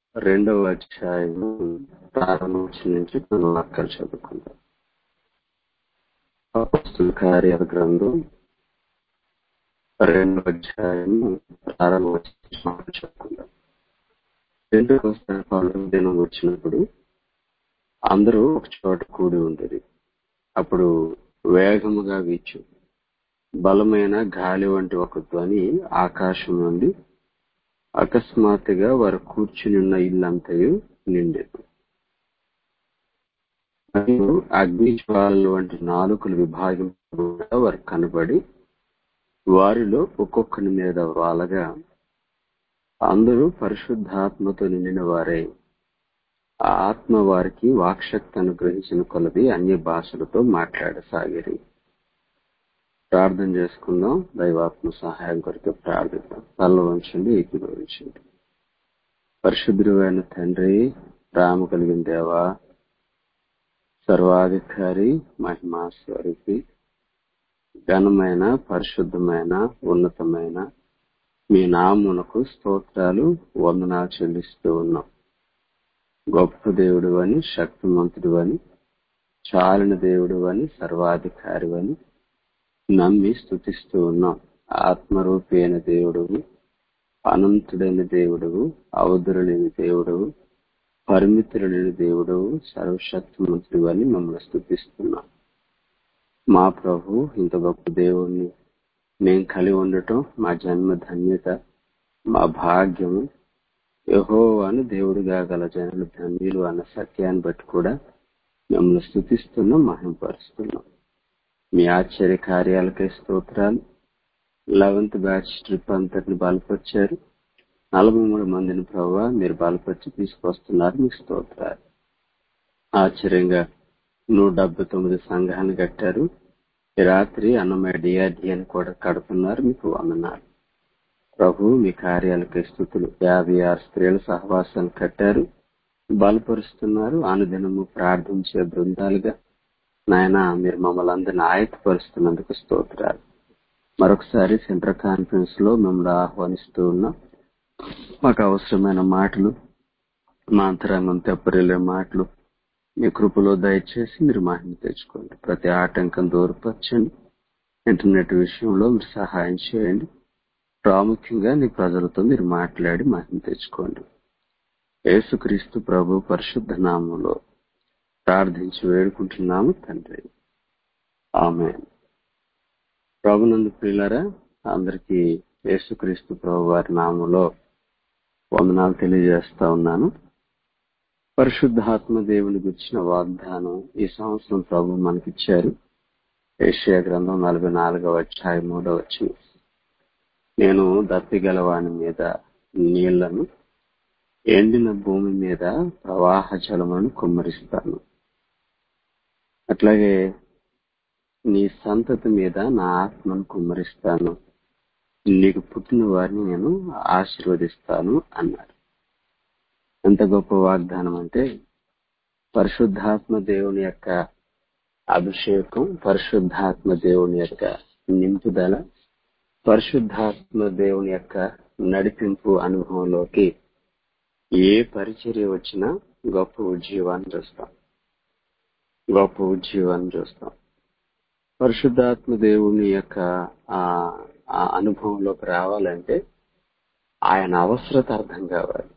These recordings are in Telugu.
రెండవ అధ్యాయము ప్రారంభించి నుంచి మనం వాక్యాలు చదువుకుందాం అపస్తుల కార్యాల గ్రంథం రెండవ అధ్యాయము ప్రారంభించి చదువుకుందాం రెండవ పండుగ దినం వచ్చినప్పుడు అందరూ ఒక చోట కూడి ఉండేది అప్పుడు వేగముగా వీచు బలమైన గాలి వంటి ఒక ధ్వని ఆకాశం నుండి అకస్మాత్తుగా వారు కూర్చుని ఉన్న ఇల్లంతయు నిండేది మరియు అగ్ని జ్వాలలు వంటి నాలుకలు విభాగింపగా వారు కనబడి వారిలో ఒక్కొక్కని మీద వాలగా అందరూ పరిశుద్ధాత్మతో నిండిన వారే ఆ ఆత్మ వారికి వాక్శక్తి అనుగ్రహించిన కొలది అన్ని భాషలతో మాట్లాడసాగిరి ప్రార్థన చేసుకుందాం దైవాత్మ సహాయం కొరకు ప్రార్థిద్దాం తల్ల ఉంచండి ఏకీభవించండి పరిశుద్ధుడైన తండ్రి రామ కలిగిన దేవా సర్వాధికారి మహిమా స్వరూపి ఘనమైన పరిశుద్ధమైన ఉన్నతమైన మీ నామునకు స్తోత్రాలు వందనాలు చెల్లిస్తూ ఉన్నాం గొప్ప దేవుడు అని శక్తిమంతుడు అని చాలిన దేవుడు అని సర్వాధికారి అని నమ్మి స్థుతిస్తూ ఉన్నాం ఆత్మరూపి అయిన దేవుడు అనంతుడైన దేవుడు అవధురులేని దేవుడు పరిమితులు లేని దేవుడు సర్వశక్తిమంతుడు అని మమ్మల్ని స్థుతిస్తున్నాం మా ప్రభు ఇంత గొప్ప దేవుణ్ణి మేం కలిగి ఉండటం మా జన్మ ధన్యత మా భాగ్యము యహో అని దేవుడిగా గల జనులు ధన్యులు అన్న సత్యాన్ని బట్టి కూడా మిమ్మల్ని స్థుతిస్తున్నాం మహింపరుస్తున్నాం మీ ఆశ్చర్య కార్యాలకై స్తోత్రాలు లెవెన్త్ బ్యాచ్ ట్రిప్ అంతటిని బలపరిచారు నలభై మూడు మందిని ప్రభావ మీరు బలపరిచి తీసుకొస్తున్నారు మీకు స్తోత్రాలు ఆశ్చర్యంగా నూట డెబ్బై తొమ్మిది సంఘాన్ని కట్టారు ఈ రాత్రి అన్నమయ్య డిఆర్డి అని కూడా కడుతున్నారు మీకు వందనాలు ప్రభు మీ కార్యాలకై స్థుతులు యాభై ఆరు స్త్రీల సహవాసాన్ని కట్టారు బలపరుస్తున్నారు అనుదినము ప్రార్థించే బృందాలుగా నాయన మీరు మమ్మల్ని అందరిని ఆయత్తపరుస్తున్నందుకు స్తోత్రాలు మరొకసారి సెంటర్ కాన్ఫరెన్స్ లో మిమ్మల్ని ఆహ్వానిస్తూ ఉన్నాం మాకు అవసరమైన మాటలు మా అంతరంగం తెప్పరిలే మాటలు మీ కృపలో దయచేసి మీరు మహిమ తెచ్చుకోండి ప్రతి ఆటంకం దూరపరచండి ఇంటర్నెట్ విషయంలో మీరు సహాయం చేయండి ప్రాముఖ్యంగా నీ ప్రజలతో మీరు మాట్లాడి మహిమ తెచ్చుకోండి యేసుక్రీస్తు ప్రభు పరిశుద్ధ నామంలో ప్రార్థించి వేడుకుంటున్నాము తండ్రి ఆమె ప్రభునందు ప్రియులరా అందరికీ యేసుక్రీస్తు ప్రభు వారి నామంలో వందనాలు తెలియజేస్తా ఉన్నాను పరిశుద్ధాత్మ దేవుని గురించిన వాగ్దానం ఈ సంవత్సరం ప్రభు మనకిచ్చారు ఏషియా గ్రంథం నలభై నాలుగవ అధ్యాయం మూడవ వచ్చి నేను దప్పిగలవాని మీద నీళ్లను ఎండిన భూమి మీద ప్రవాహ జలములను కుమ్మరిస్తాను అట్లాగే నీ సంతతి మీద నా ఆత్మను కుమ్మరిస్తాను నీకు పుట్టిన వారిని నేను ఆశీర్వదిస్తాను అన్నారు ఎంత గొప్ప వాగ్దానం అంటే పరిశుద్ధాత్మ దేవుని యొక్క అభిషేకం పరిశుద్ధాత్మ దేవుని యొక్క నింపుదల పరిశుద్ధాత్మ దేవుని యొక్క నడిపింపు అనుభవంలోకి ఏ పరిచర్య వచ్చినా గొప్ప ఉజ్జీవాన్ని చూస్తాం గొప్ప ఉజ్జీవాన్ని చూస్తాం పరిశుద్ధాత్మ దేవుని యొక్క ఆ అనుభవంలోకి రావాలంటే ఆయన అవసరత అర్థం కావాలి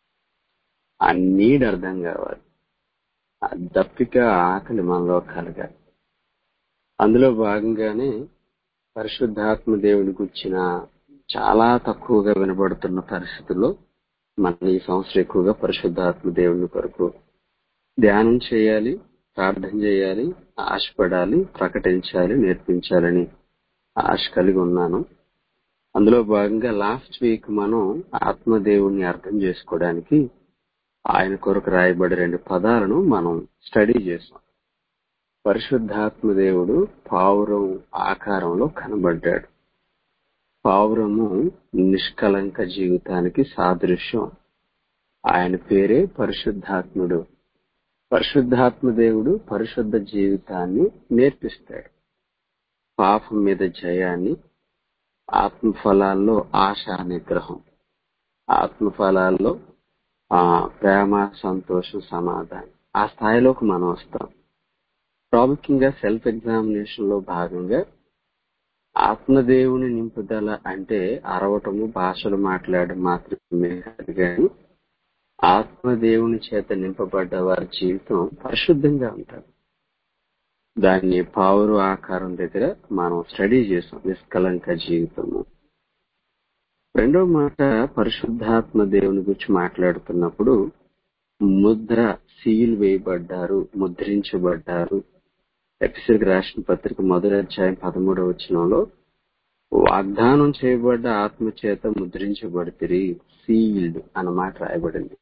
ఆ నీడ్ అర్థం కావాలి ఆ దప్పిక ఆకలి మనలో కలగాలి అందులో భాగంగానే పరిశుద్ధాత్మ దేవుని గుర్చిన చాలా తక్కువగా వినబడుతున్న పరిస్థితుల్లో మనం ఈ సంవత్సరం ఎక్కువగా పరిశుద్ధాత్మ దేవుని కొరకు ధ్యానం చేయాలి ప్రార్థన చేయాలి ఆశపడాలి ప్రకటించాలి నేర్పించాలని ఆశ కలిగి ఉన్నాను అందులో భాగంగా లాస్ట్ వీక్ మనం ఆత్మదేవుణ్ణి అర్థం చేసుకోవడానికి ఆయన కొరకు రాయబడి రెండు పదాలను మనం స్టడీ చేసాం పరిశుద్ధాత్మ దేవుడు పావురం ఆకారంలో కనబడ్డాడు పావురము నిష్కలంక జీవితానికి సాదృశ్యం ఆయన పేరే పరిశుద్ధాత్ముడు పరిశుద్ధాత్మ దేవుడు పరిశుద్ధ జీవితాన్ని నేర్పిస్తాడు పాపం మీద జయాన్ని ఆత్మఫలాల్లో ఆశా నిగ్రహం ఆత్మఫలాల్లో ఆ ప్రేమ సంతోషం సమాధానం ఆ స్థాయిలోకి మనం వస్తాం ప్రాముఖ్యంగా సెల్ఫ్ ఎగ్జామినేషన్ లో భాగంగా ఆత్మదేవుని నింపుదల అంటే అరవటము భాషలు మాట్లాడడం మాత్రమే కాదు కానీ ఆత్మదేవుని చేత నింపబడ్డ వారి జీవితం పరిశుద్ధంగా ఉంటారు దాన్ని పావురు ఆకారం దగ్గర మనం స్టడీ చేసాం నిష్కలంక జీవితము రెండో మాట పరిశుద్ధాత్మ దేవుని గురించి మాట్లాడుతున్నప్పుడు ముద్ర సీల్ వేయబడ్డారు ముద్రించబడ్డారు ఎపిసిల్కి రాసిన పత్రిక మొదటి అధ్యాయం పదమూడవ వచనంలో వాగ్దానం చేయబడ్డ ఆత్మ చేత ముద్రించబడితిరి సీల్డ్ అన్నమాట రాయబడింది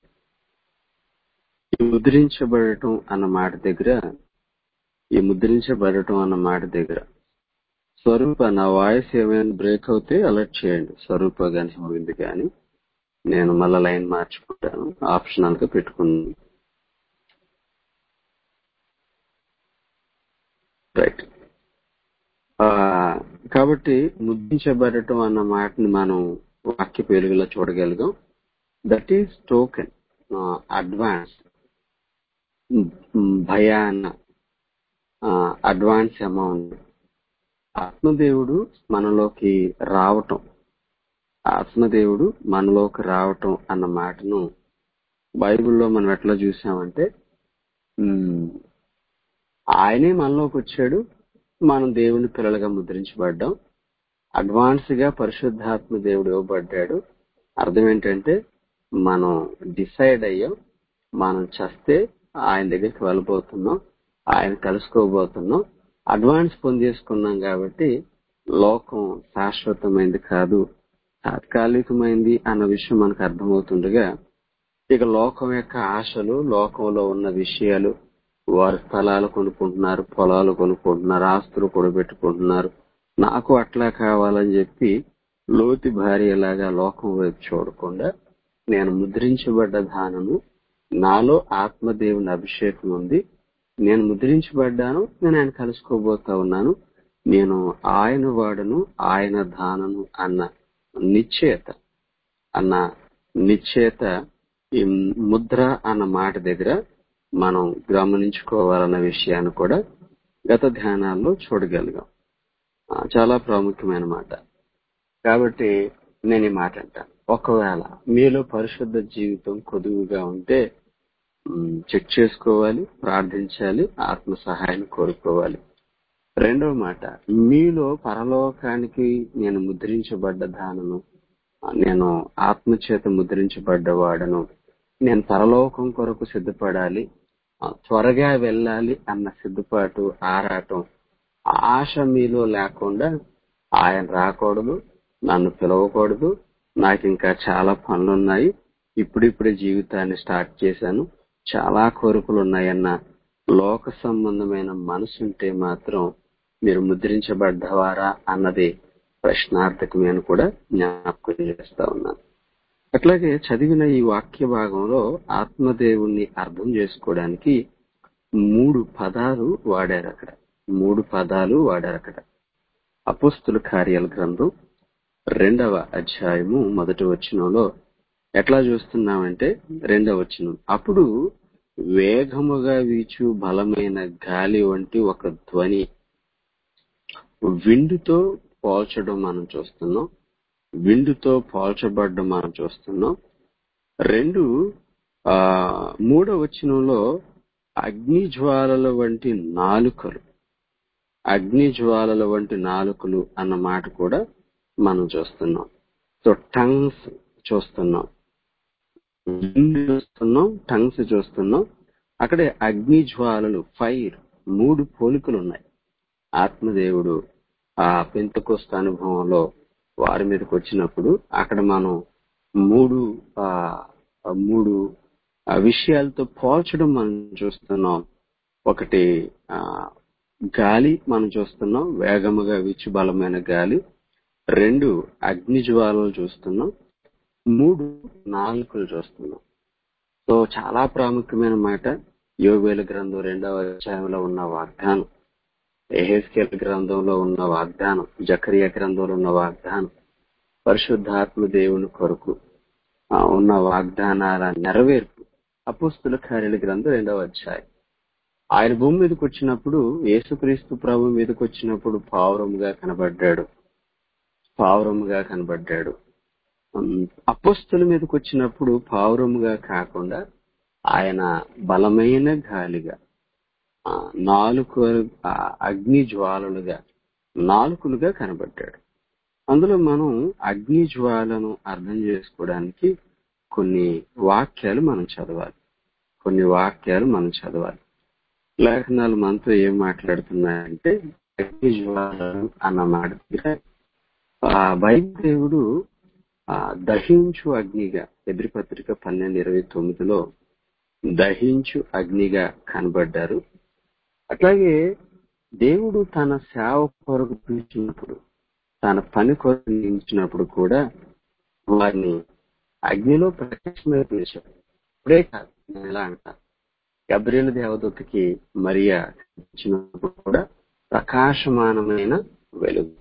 ఈ ముద్రించబడటం అన్న మాట దగ్గర ఈ ముద్రించబడటం అన్న మాట దగ్గర స్వరూప నా వాయిస్ ఏమైనా బ్రేక్ అవుతే అలర్ట్ చేయండి స్వరూప గాని పోయింది కానీ నేను మళ్ళా లైన్ మార్చుకుంటాను ఆప్షనల్ గా పెట్టుకున్నాను రైట్ కాబట్టి ముద్రించబడటం అన్న మాటని మనం వాక్య పేలుగులో చూడగలిగాం దట్ ఈస్ టోకెన్ అడ్వాన్స్ భయాన అడ్వాన్స్ అమౌంట్ ఆత్మదేవుడు మనలోకి రావటం ఆత్మదేవుడు మనలోకి రావటం అన్న మాటను బైబిల్లో మనం ఎట్లా చూసామంటే ఆయనే మనలోకి వచ్చాడు మనం దేవుని పిల్లలుగా ముద్రించబడ్డాం అడ్వాన్స్ గా పరిశుద్ధాత్మ దేవుడు ఇవ్వబడ్డాడు అర్థం ఏంటంటే మనం డిసైడ్ అయ్యాం మనం చస్తే ఆయన దగ్గరికి వెళ్ళబోతున్నాం ఆయన కలుసుకోబోతున్నాం అడ్వాన్స్ పొందేసుకున్నాం కాబట్టి లోకం శాశ్వతమైంది కాదు తాత్కాలికమైంది అన్న విషయం మనకు అర్థమవుతుండగా ఇక లోకం యొక్క ఆశలు లోకంలో ఉన్న విషయాలు వారు స్థలాలు కొనుక్కుంటున్నారు పొలాలు కొనుక్కుంటున్నారు ఆస్తులు కూడబెట్టుకుంటున్నారు నాకు అట్లా కావాలని చెప్పి లోతి భార్యలాగా లోకం వైపు చూడకుండా నేను ముద్రించబడ్డ దానము నాలో ఆత్మదేవుని అభిషేకం ఉంది నేను ముద్రించబడ్డాను నేను ఆయన కలుసుకోబోతా ఉన్నాను నేను ఆయన వాడను ఆయన దానను అన్న నిశ్చయత అన్న నిశ్చయత ఈ ముద్ర అన్న మాట దగ్గర మనం గమనించుకోవాలన్న విషయాన్ని కూడా గత ధ్యానాల్లో చూడగలిగాం చాలా ప్రాముఖ్యమైన మాట కాబట్టి నేను ఈ మాట అంటాను ఒకవేళ మీలో పరిశుద్ధ జీవితం కొదువుగా ఉంటే చెక్ చేసుకోవాలి ప్రార్థించాలి ఆత్మ సహాయాన్ని కోరుకోవాలి రెండవ మాట మీలో పరలోకానికి నేను ముద్రించబడ్డ దానను నేను ఆత్మచేత ముద్రించబడ్డవాడను నేను పరలోకం కొరకు సిద్ధపడాలి త్వరగా వెళ్ళాలి అన్న సిద్ధపాటు ఆరాటం ఆశ మీలో లేకుండా ఆయన రాకూడదు నన్ను పిలవకూడదు నాకు ఇంకా చాలా పనులున్నాయి ఇప్పుడిప్పుడే జీవితాన్ని స్టార్ట్ చేశాను చాలా కోరికలు ఉన్నాయన్న లోక సంబంధమైన మనసుంటే మాత్రం మీరు ముద్రించబడ్డవారా అన్నది ప్రశ్నార్థకమే అని కూడా జ్ఞాపకం చేస్తా ఉన్నాను అట్లాగే చదివిన ఈ వాక్య భాగంలో ఆత్మదేవుణ్ణి అర్థం చేసుకోవడానికి మూడు పదాలు వాడారు అక్కడ మూడు పదాలు వాడారు అక్కడ అపుస్తుల కార్యాల గ్రంథం రెండవ అధ్యాయము మొదటి వచనంలో ఎట్లా చూస్తున్నామంటే రెండవ వచనం అప్పుడు వేగముగా వీచు బలమైన గాలి వంటి ఒక ధ్వని విండుతో పోల్చడం మనం చూస్తున్నాం విండుతో పోల్చబడ్డం మనం చూస్తున్నాం రెండు ఆ మూడవ వచనంలో అగ్ని జ్వాలల వంటి నాలుకలు అగ్ని జ్వాలల వంటి నాలుకలు అన్న మాట కూడా మనం చూస్తున్నాం సో టంగ్స్ చూస్తున్నాం చూస్తున్నాం టంగ్స్ చూస్తున్నాం అక్కడే అగ్ని జ్వాలలు ఫైర్ మూడు పోలికలు ఉన్నాయి ఆత్మదేవుడు ఆ పెంతకొస్త అనుభవంలో వారి మీదకి వచ్చినప్పుడు అక్కడ మనం మూడు ఆ మూడు విషయాలతో పోల్చడం మనం చూస్తున్నాం ఒకటి ఆ గాలి మనం చూస్తున్నాం వేగముగా విచ్చు బలమైన గాలి రెండు అగ్ని జ్వాలలు చూస్తున్నాం మూడు నాలుకలు చూస్తున్నాం సో చాలా ప్రాముఖ్యమైన మాట యోగేల గ్రంథం రెండవ అధ్యాయంలో ఉన్న వాగ్దానం ఎహెస్కేల్ గ్రంథంలో ఉన్న వాగ్దానం జకరియా గ్రంథంలో ఉన్న వాగ్దానం పరిశుద్ధాత్మ దేవుని కొరకు ఆ, ఉన్న వాగ్దానాల నెరవేర్పు అపోస్తుల కార్యాల గ్రంథం రెండవ అధ్యాయం ఆయన భూమి మీదకి వచ్చినప్పుడు యేసుక్రీస్తు ప్రభు మీదకి వచ్చినప్పుడు పావురముగా కనబడ్డాడు పావురముగా కనబడ్డాడు ఉమ్, అపోస్తుల మీదకి వచ్చినప్పుడు పావురముగా కాకుండా ఆయన బలమైన గాలిగా ఆ, నాలుగు ఆ, అగ్ని జ్వాలలుగా నాలుకలుగా కనబడ్డాడు అందులో మనం అగ్ని జ్వాలను అర్థం చేసుకోవడానికి కొన్ని వాక్యాలు మనం చదవాలి కొన్ని వాక్యాలు మనం చదవాలి లేఖనాలు మనతో ఏం మాట్లాడుతున్నాయంటే అగ్ని జ్వాలలు అన్న మాట దగ్గర ఆ బైబిల్ దేవుడు ఆ దహించు అగ్నిగా ఎబ్రి పత్రిక పన్నెండు ఇరవై తొమ్మిదిలో దహించు అగ్నిగా కనబడ్డారు అట్లాగే దేవుడు తన సేవ కొరకు పిలిచినప్పుడు తన పని కొరకు నియమించినప్పుడు కూడా వారిని అగ్నిలో ప్రత్యక్షంగా పిలిచాడు ఇప్పుడే కాదు నేను ఎలా అంటా గబ్రియలు దేవదూతకి మరియా ఇచ్చినప్పుడు కూడా ప్రకాశమానమైన వెలుగు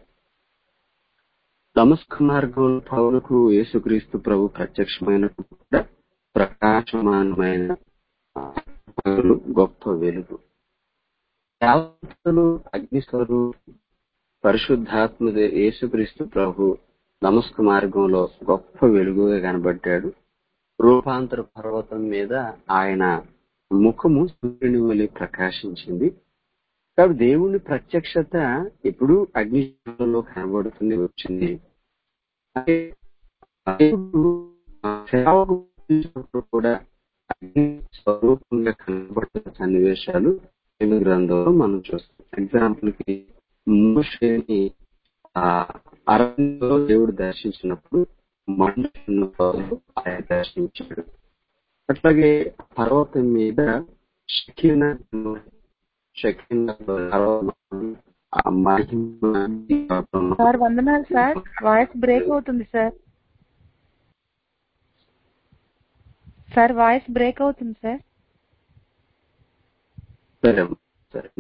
దమస్క మార్గంలో పౌలకు యేసుక్రీస్తు ప్రభు ప్రత్యక్షమైనప్పుడు కూడా ప్రకాశమానమైన ఆ, పగలు గొప్ప వెలుగు దేవతలు అగ్నిస్వరు పరిశుద్ధాత్మ యేసుక్రీస్తు ప్రభు నమస్క మార్గంలో గొప్ప వెలుగుగా కనబడ్డాడు రూపాంతర పర్వతం మీద ఆయన ముఖము సూర్యుని వలె ప్రకాశించింది కాబట్టి దేవుని ప్రత్యక్షత ఎప్పుడు అగ్నిలో కనబడుతుంది వచ్చింది అంటే దేవుడు ఆ సేవకు పిలిచినప్పుడు కూడా అగ్ని స్వరూపంగా కనబడుతున్న సన్నివేశాలు తెలుగు గ్రంథంలో మనం చూస్తాం ఎగ్జాంపుల్ కి మోషేని ఆ అరణ్యంలో దేవుడు దర్శించినప్పుడు మండుతున్న పొగలు ఆయన దర్శించాడు అట్లాగే పర్వతం మీద షకీన షకీన పర్వతం ఆ మహిమ సార్ వందనాలు సార్ వాయిస్ బ్రేక్ అవుతుంది సార్ సార్ వాయిస్ బ్రేక్ అవుతుంది సార్ సరే అమ్మ, సరే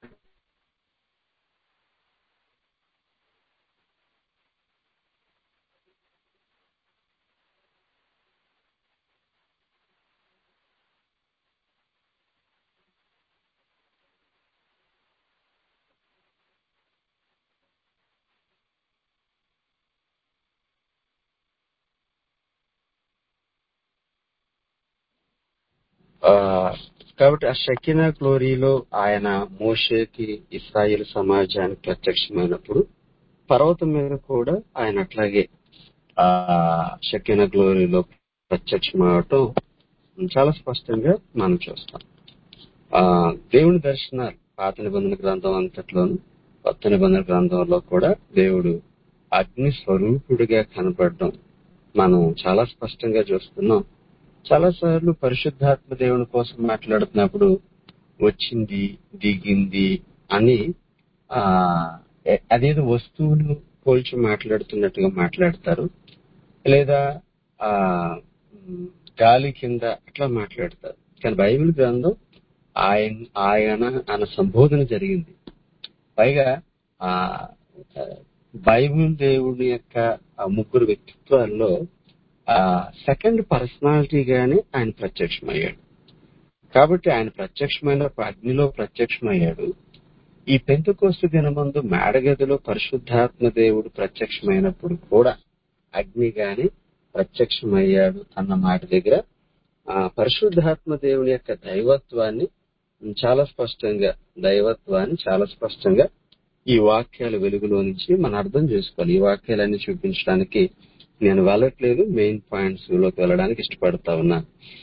ఆ, కాబట్టి ఆ షకినా గ్లోరీలో ఆయన మోషేకి ఇస్రాయేల్ సమాజానికి ప్రత్యక్షమైనప్పుడు పర్వతం మీద కూడా ఆయన అట్లాగే ఆ షకినా గ్లోరీలో ప్రత్యక్షమవటం చాలా స్పష్టంగా మనం చూస్తాం ఆ దేవుని దర్శనాలు పాత నిబంధన గ్రంథం అంతట్లోను కొత్త నిబంధన గ్రంథంలో కూడా దేవుడు అగ్ని స్వరూపుడిగా కనపడడం మనం చాలా స్పష్టంగా చూస్తున్నాం చాలా సార్లు పరిశుద్ధాత్మ దేవుని కోసం మాట్లాడుతున్నప్పుడు వచ్చింది దిగింది అని ఆ ఎ- అదేదో వస్తువులు పోల్చి మాట్లాడుతున్నట్టుగా మాట్లాడతారు లేదా ఆ ఉమ్, గాలి కింద అట్లా మాట్లాడతారు కానీ బైబిల్ గ్రంథం ఆయన ఆయన అన్న సంబోధన జరిగింది పైగా ఆ ఆ, బైబిల్ దేవుని యొక్క ఆ ముగ్గురు వ్యక్తిత్వాల్లో ఆ సెకండ్ పర్సనాలిటీగానే ఆయన ప్రత్యక్షమయ్యాడు కాబట్టి ఆయన ప్రత్యక్షమైన అగ్నిలో ప్రత్యక్షమయ్యాడు ఈ పెంతుకోస్తు దినమందు మేడగదిలో పరిశుద్ధాత్మ దేవుడు ప్రత్యక్షమైనప్పుడు కూడా అగ్నిగానే ప్రత్యక్షమయ్యాడు అన్న మాట దగ్గర ఆ పరిశుద్ధాత్మ దేవుని యొక్క దైవత్వాన్ని చాలా స్పష్టంగా దైవత్వాన్ని చాలా స్పష్టంగా ఈ వాక్యాల వెలుగులో నుంచి మనం అర్థం చేసుకోవాలి ఈ వాక్యాలన్నీ చూపించడానికి నేను వెళ్ళట్లేదు మెయిన్ పాయింట్స్ లోకి వెళ్ళడానికి ఇష్టపడతా ఉన్నా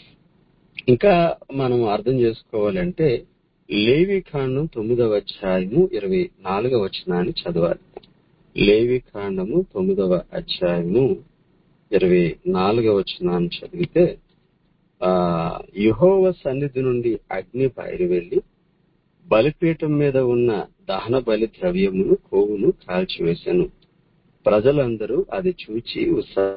ఇంకా మనం అర్థం చేసుకోవాలంటే లేవి కాండం తొమ్మిదవ అధ్యాయము ఇరవై నాలుగవ వచనాన్ని చదవాలి లేవి కాండము తొమ్మిదవ అధ్యాయము ఇరవై నాలుగవ వచనాన్ని చదివితే ఆ యుహోవ సన్నిధి నుండి అగ్ని బయలువెళ్లి బలిపీఠం మీద ఉన్న దహన బలి ద్రవ్యమును కోవును కాల్చివేశాను ప్రజలందరూ అది చూచి ఉత్సాహ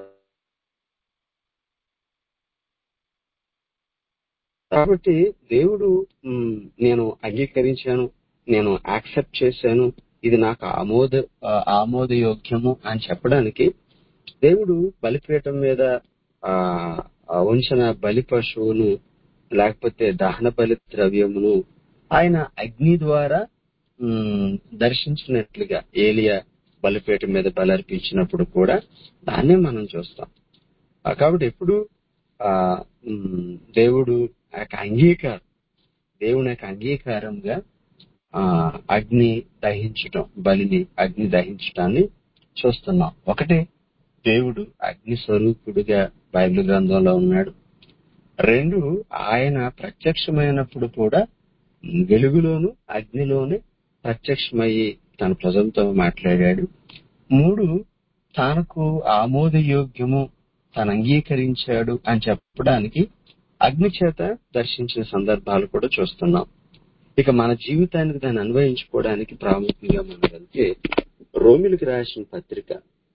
కాబట్టి దేవుడు మ్, నేను అంగీకరించాను నేను యాక్సెప్ట్ చేశాను ఇది నాకు ఆమోద ఆ, ఆమోదయోగ్యము అని చెప్పడానికి దేవుడు బలిపీఠం మీద ఆ ఆ ఉంచిన బలి పశువును లేకపోతే దహన బలి ద్రవ్యమును ఆయన అగ్ని ద్వారా ఉమ్, దర్శించినట్లుగా ఏలియా బలిపేట మీద బలర్పించినప్పుడు కూడా దాన్నే మనం చూస్తాం ఆ కాబట్టి ఎప్పుడు ఆ ఉమ్, దేవుడు ఆ యొక్క అంగీకారం దేవుని యొక్క అంగీకారంగా ఆ అగ్ని దహించటం బలిని అగ్ని దహించటాన్ని చూస్తున్నాం ఒకటి దేవుడు అగ్ని స్వరూపుడుగా బైబిల్ గ్రంథంలో ఉన్నాడు రెండు ఆయన ప్రత్యక్షమైనప్పుడు కూడా వెలుగులోను అగ్నిలోనే ప్రత్యక్షమయ్యి తన ప్రజలతో మాట్లాడాడు మూడు తనకు ఆమోదయోగ్యము తను అంగీకరించాడు అని చెప్పడానికి అగ్ని చేత దర్శించిన సందర్భాలు కూడా చూస్తున్నాం ఇక మన జీవితానికి దాన్ని అన్వయించుకోవడానికి ప్రాముఖ్యంగా మనం వెళ్తే రోమిలకు రాసిన పత్రిక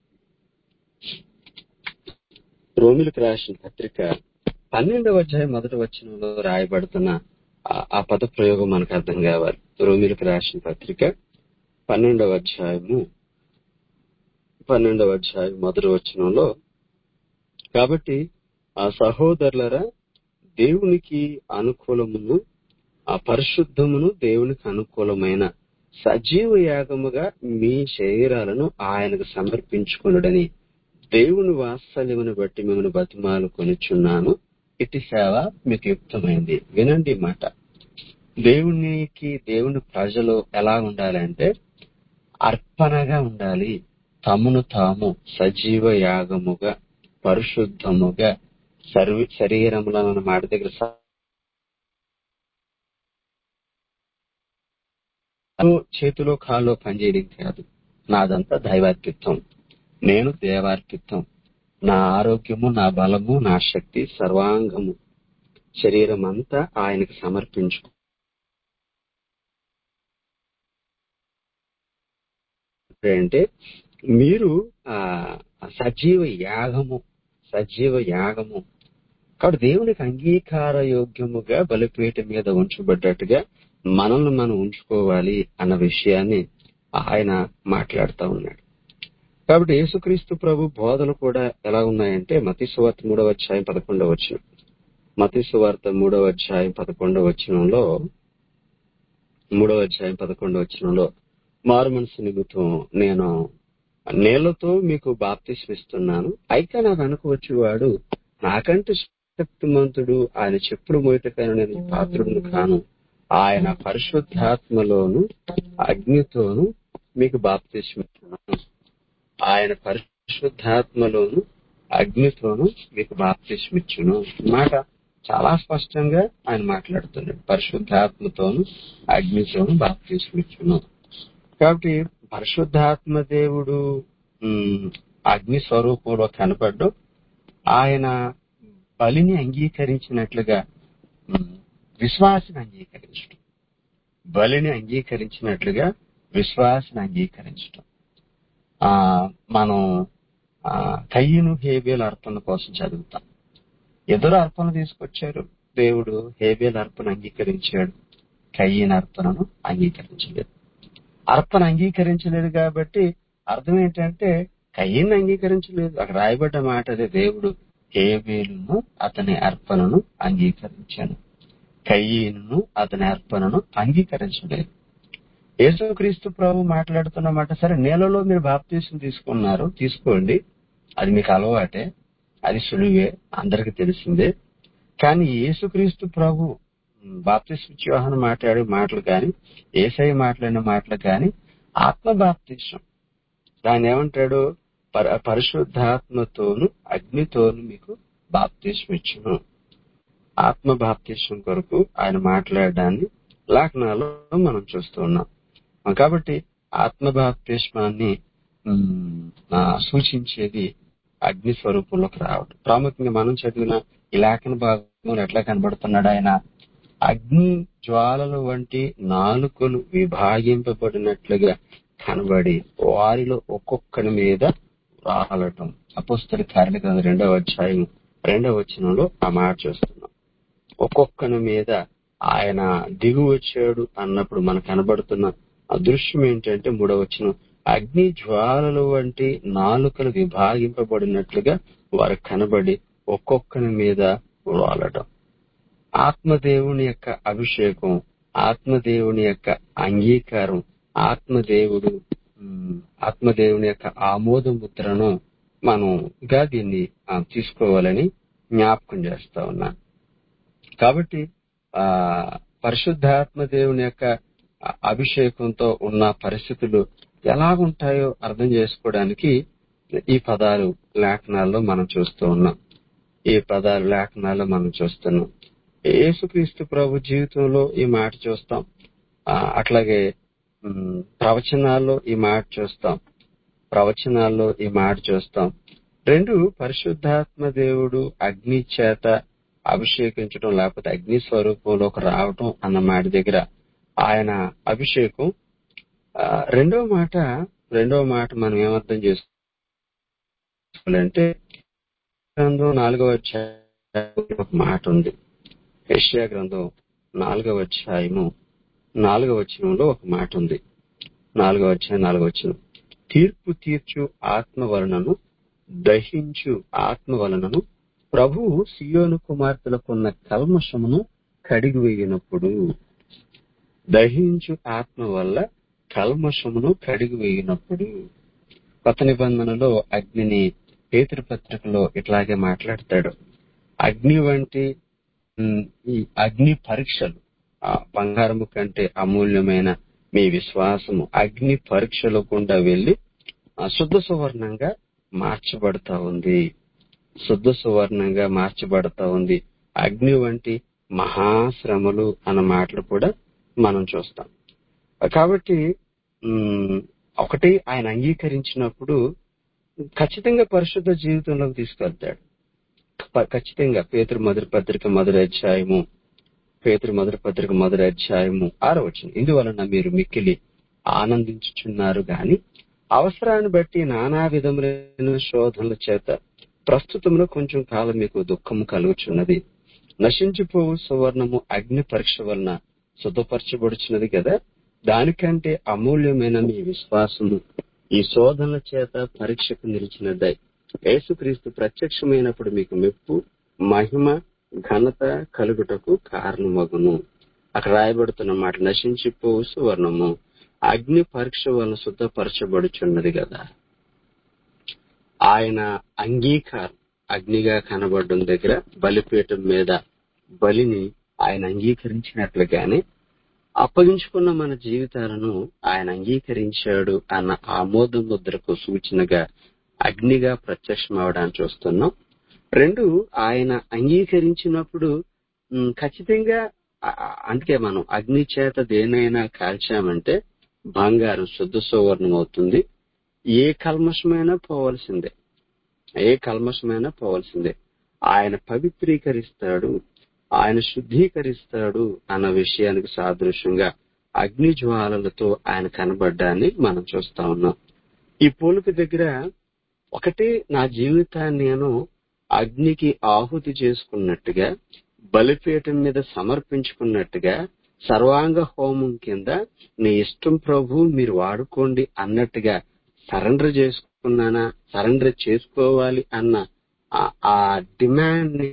రోమిలకు రాసిన పత్రిక పన్నెండవ అధ్యాయం మొదటి వచనంలో రాయబడుతున్న ఆ- ఆ పద ప్రయోగం మనకు అర్థం కావాలి రోమిలకు రాసిన పత్రిక పన్నెండవ అధ్యాయము పన్నెండవ అధ్యాయం మొదటి వచనంలో కాబట్టి ఆ సహోదరులరా దేవునికి అనుకూలమును ఆ పరిశుద్ధమును దేవునికి అనుకూలమైన సజీవ యాగముగా మీ శరీరాలను ఆయనకు సమర్పించుకునుడని దేవుని వాత్సల్యమును బట్టి మిమ్మల్ని బతిమాలు కొనిచున్నాను ఇటు సేవ మీకు యుక్తమైంది వినండి ఈ మాట దేవునికి దేవుని ప్రజలు ఎలా ఉండాలంటే అర్పణగా ఉండాలి తమను తాము సజీవ యాగముగా పరిశుద్ధముగా శరీ శరీరములో అన్న మాట దగ్గర స- చేతిలో కాల్లో పనిచేయడం కాదు నాదంతా దైవార్పిత్వం నేను దేవార్పిత్వం నా ఆరోగ్యము నా బలము నా శక్తి సర్వాంగము శరీరం అంతా ఆయనకు సమర్పించు అంటే మీరు ఆ సజీవ యాగము సజీవ యాగము కాబట్టి దేవునికి అంగీకార యోగ్యముగా బలిపీఠ మీద ఉంచబడ్డట్టుగా మనల్ని మనం ఉంచుకోవాలి అన్న విషయాన్ని ఆయన మాట్లాడుతూ ఉన్నాడు కాబట్టి యేసుక్రీస్తు ప్రభు బోధలు కూడా ఎలా ఉన్నాయంటే మతి సువార్త మూడవ అధ్యాయం పదకొండవ వచ్చిన మతి సువార్త మూడవ అధ్యాయం పదకొండవ వచనంలో మూడవ అధ్యాయం పదకొండవ వచనంలో మారు మనసు నిమిత్తం నేను నీళ్లతో మీకు బాప్తిస్మిస్తున్నాను అయితే నాకు అనుకోవచ్చు వాడు నాకంటే శక్తిమంతుడు ఆయన చెప్పుడు మోయటకైనా నేను పాత్రుడును కాను ఆయన పరిశుద్ధాత్మలోను అగ్నితోను మీకు బాప్తిస్మిస్తున్నాను ఆయన పరిశుద్ధాత్మలోను అగ్నితోను మీకు బాప్తిస్మిచ్చును మాట చాలా స్పష్టంగా ఆయన మాట్లాడుతున్నాడు పరిశుద్ధాత్మతోను అగ్నితోను బాప్తిస్మిచ్చును కాబట్టి పరిశుద్ధాత్మ దేవుడు ఉమ్, అగ్ని స్వరూపంలో కనపడ్డు ఆయన బలిని అంగీకరించినట్లుగా ఉమ్, విశ్వాసిని అంగీకరించడం బలిని అంగీకరించినట్లుగా విశ్వాసిని అంగీకరించడం ఆ మనం ఆ కయ్యను హేబేల్ అర్పణ కోసం చదువుతాం ఎదురు అర్పణ తీసుకొచ్చారు దేవుడు హేబేల్ అర్పణ అంగీకరించాడు కయ్యన్ అర్పణను అంగీకరించలేదు అర్పణ అంగీకరించలేదు కాబట్టి అర్థం ఏంటంటే కయ్యను అంగీకరించలేదు అక్కడ రాయబడ్డ మాట అదే దేవుడు హేబేలును అతని అర్పణను అంగీకరించాను కయ్యను అతని అర్పణను అంగీకరించలేదు యేసుక్రీస్తు ప్రభు మాట్లాడుతున్న మాట సరే నేలలో మీరు బాప్తీసం తీసుకున్నారు తీసుకోండి అది మీకు అలవాటే అది సులువే అందరికి తెలిసిందే కానీ యేసుక్రీస్తు ప్రభు బాప్తిస్మ యోహన మాట్లాడే మాటలు కానీ ఏసై మాట్లాడిన మాటలు కానీ ఆత్మ బాప్తిష్టం దాన్ని ఏమంటాడు పర- పరిశుద్ధాత్మతోను అగ్నితోను మీకు బాప్తిస్మిచ్చును ఆత్మ బాప్తిష్టం కొరకు ఆయన మాట్లాడడాన్ని లేఖనాల్లో మనం చూస్తూ ఉన్నాం ఆ, కాబట్టి ఆత్మ బాప్తిష్మాన్ని ఉమ్, ఆ, సూచించేది అగ్ని స్వరూపంలోకి రావడం ప్రాముఖ్యంగా మనం చదివిన ఈ లేఖన భాగంలో ఎట్లా కనబడుతున్నాడు ఆయన అగ్ని జ్వాలల వంటి నాలుకలు విభాగింపబడినట్లుగా కనబడి వారిలో ఒక్కొక్కడి మీద రాలటం అపుస్తరి కార్మిక రెండవ అధ్యాయం రెండవ వచనంలో ఆ మాట చూస్తున్నాం ఒక్కొక్కని మీద ఆయన దిగు వచ్చాడు అన్నప్పుడు మనకు కనబడుతున్న అదృశ్యం ఏంటంటే మూడవ వచనం అగ్ని జ్వాలల వంటి నాలుకలు విభాగింపబడినట్లుగా వారు కనబడి ఒక్కొక్కని మీద వాలడం ఆత్మదేవుని యొక్క అభిషేకం ఆత్మదేవుని యొక్క అంగీకారం ఆత్మదేవుడు ఉమ్, ఆత్మదేవుని యొక్క ఆమోద ముద్రను మనం గా దీన్ని ఆ, తీసుకోవాలని జ్ఞాపకం చేస్తా ఉన్నా కాబట్టి ఆ పరిశుద్ధాత్మ దేవుని యొక్క అ- అభిషేకంతో ఉన్న పరిస్థితులు ఎలాగుంటాయో అర్థం చేసుకోవడానికి ఈ పదాలు లేఖనాల్లో మనం చూస్తూ ఉన్నాం ఈ పదాలు లేఖనాల్లో మనం చూస్తున్నాం యేసుక్రీస్తు ప్రభు జీవితంలో ఈ మాట చూస్తాం ఆ, అట్లాగే ఉమ్, ప్రవచనాల్లో ఈ మాట చూస్తాం ప్రవచనాల్లో ఈ మాట చూస్తాం రెండు పరిశుద్ధాత్మ దేవుడు అగ్ని చేత అభిషేకించడం లేకపోతే అగ్ని స్వరూపంలోకి రావటం అన్న మాట దగ్గర ఆయన అభిషేకం ఆ, రెండో మాట రెండో మాట మనం ఏమర్థం చేసుకోవాలంటే గ్రంథం నాలుగవ అధ్యాయం ఒక మాట ఉంది యెషయా గ్రంథం నాలుగవ అధ్యాయము నాలుగవ వచనంలో ఒక మాట ఉంది నాలుగవ అధ్యాయం నాలుగవ వచనం తీర్పు తీర్చు ఆత్మ వలనను దహించు ఆత్మ వలనను ప్రభువు సియోను కుమార్తెలకున్న కల్మషమును కడిగి వేయినప్పుడు దహించు ఆత్మ వల్ల కల్మషమును కడిగి వేయినప్పుడు కొత్త నిబంధనలో అగ్నిని పేతురు పత్రికలో ఇట్లాగే మాట్లాడతాడు అగ్ని వంటి ఉమ్, ఈ అగ్ని పరీక్షలు ఆ బంగారము కంటే అమూల్యమైన మీ విశ్వాసము అగ్ని పరీక్షల గుండా వెళ్లి ఆ శుద్ధ సువర్ణంగా మార్చబడతా ఉంది శుద్ధ సువర్ణంగా మార్చబడతా ఉంది అగ్ని వంటి మహాశ్రమలు అన్న మాటలు కూడా మనం చూస్తాం కాబట్టి ఉమ్, ఒకటి ఆయన అంగీకరించినప్పుడు ఖచ్చితంగా పరిశుద్ధ జీవితంలోకి తీసుకెళ్తాడు ప- ఖచ్చితంగా పేతురు మొదటి పత్రిక మొదటి అధ్యాయము పేతురు మొదటి పత్రిక మొదటి అధ్యాయము ఆరో వచ్చిన ఇందువలన మీరు మిక్కిలి ఆనందించుచున్నారు గాని అవసరాన్ని బట్టి నానా విధములైన శోధనల చేత ప్రస్తుతంలో కొంచెం కాలం మీకు దుఃఖము కలుగుచున్నది నశించిపోవు సువర్ణము అగ్ని పరీక్ష వలన శుద్ధపరచబడుచున్నది కదా దానికంటే అమూల్యమైన మీ విశ్వాసము ఈ శోధనల చేత పరీక్షకు నిలిచినదై యేసుక్రీస్తు ప్రత్యక్షమైనప్పుడు మీకు మెప్పు మహిమ ఘనత కలుగుటకు కారణమగును అక్కడ రాయబడుతున్న మాట నశించిపోవు సువర్ణము అగ్ని పరీక్ష వలన శుద్ధపరచబడుచున్నది కదా ఆయన అంగీకారం అగ్నిగా కనబడడం దగ్గర బలిపీఠం మీద బలిని ఆయన అంగీకరించినట్లుగానే అప్పగించుకున్న మన జీవితాలను ఆయన అంగీకరించాడు అన్న ఆమోద ముద్రకు సూచనగా అగ్నిగా ప్రత్యక్షం అవడాన్ని చూస్తున్నాం రెండు ఆయన అంగీకరించినప్పుడు ఉమ్, ఖచ్చితంగా ఆ- ఆ- అందుకే మనం అగ్ని చేత దేనైనా కాల్చామంటే బంగారం శుద్ధ సువర్ణం అవుతుంది ఏ కల్మషమైనా పోవలసిందే ఏ కల్మషమైనా పోవలసిందే ఆయన పవిత్రీకరిస్తాడు ఆయన శుద్ధీకరిస్తాడు అన్న విషయానికి సాదృశ్యంగా అగ్ని జ్వాలలతో ఆయన కనబడ్డాన్ని మనం చూస్తా ఉన్నాం ఈ పోలిక దగ్గర ఒకటి నా జీవితాన్ని నేను అగ్నికి ఆహుతి చేసుకున్నట్టుగా బలిపీఠం మీద సమర్పించుకున్నట్టుగా సర్వాంగ హోమం కింద నీ ఇష్టం ప్రభు మీరు వాడుకోండి అన్నట్టుగా సరెండర్ చేసుకున్నానా సరెండర్ చేసుకోవాలి అన్న ఆ- ఆ డిమాండ్ ని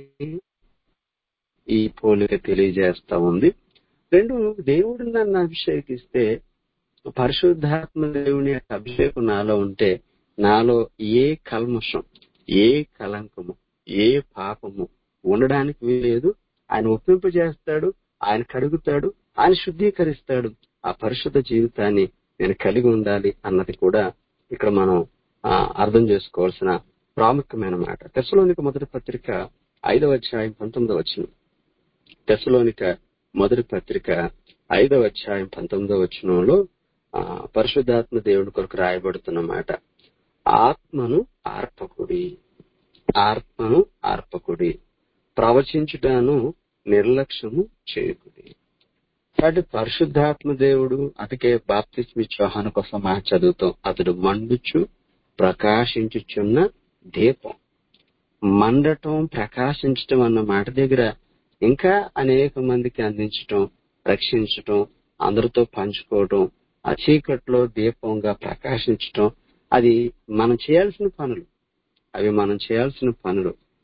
ఈ పోలిక తెలియజేస్తా ఉంది రెండు దేవుడు నన్ను అభిషేకిస్తే పరిశుద్ధాత్మ దేవుని యొక్క అభిషేకం నాలో ఉంటే నాలో ఏ కల్మషం ఏ కలంకము ఏ పాపము ఉండడానికి వీలేదు ఆయన ఒప్పింపజేస్తాడు ఆయన కడుగుతాడు ఆయన శుద్ధీకరిస్తాడు ఆ పరిశుద్ధ జీవితాన్ని నేను కలిగి ఉండాలి అన్నది కూడా ఇక్కడ మనం ఆ, అర్థం చేసుకోవాల్సిన ప్రాముఖ్యమైన మాట తెసలోనిక మొదటి పత్రిక ఐదవ అధ్యాయం పంతొమ్మిదవ వచ్చిన తెసలోనిక మొదటి పత్రిక ఐదవ అధ్యాయం పంతొమ్మిదవ వచనంలో ఆ, పరిశుద్ధాత్మ దేవుడి కొరకు రాయబడుతున్న మాట ఆత్మను ఆర్పకుడి ఆత్మను ఆర్పకుడి ప్రవచించుటను నిర్లక్ష్యము చేయకుడి కాబట్టి పరిశుద్ధాత్మ దేవుడు అతకే బాప్తిస్మి చౌహాన్ కోసం మాట చదువుతాం అతడు మండుచు ప్రకాశించుచున్న దీపం మండటం ప్రకాశించటం అన్న మాట దగ్గర ఇంకా అనేక మందికి అందించటం రక్షించటం అందరితో పంచుకోవటం ఆ చీకట్లో దీపంగా ప్రకాశించటం అది మనం చేయాల్సిన పనులు అవి మనం చేయాల్సిన పనులు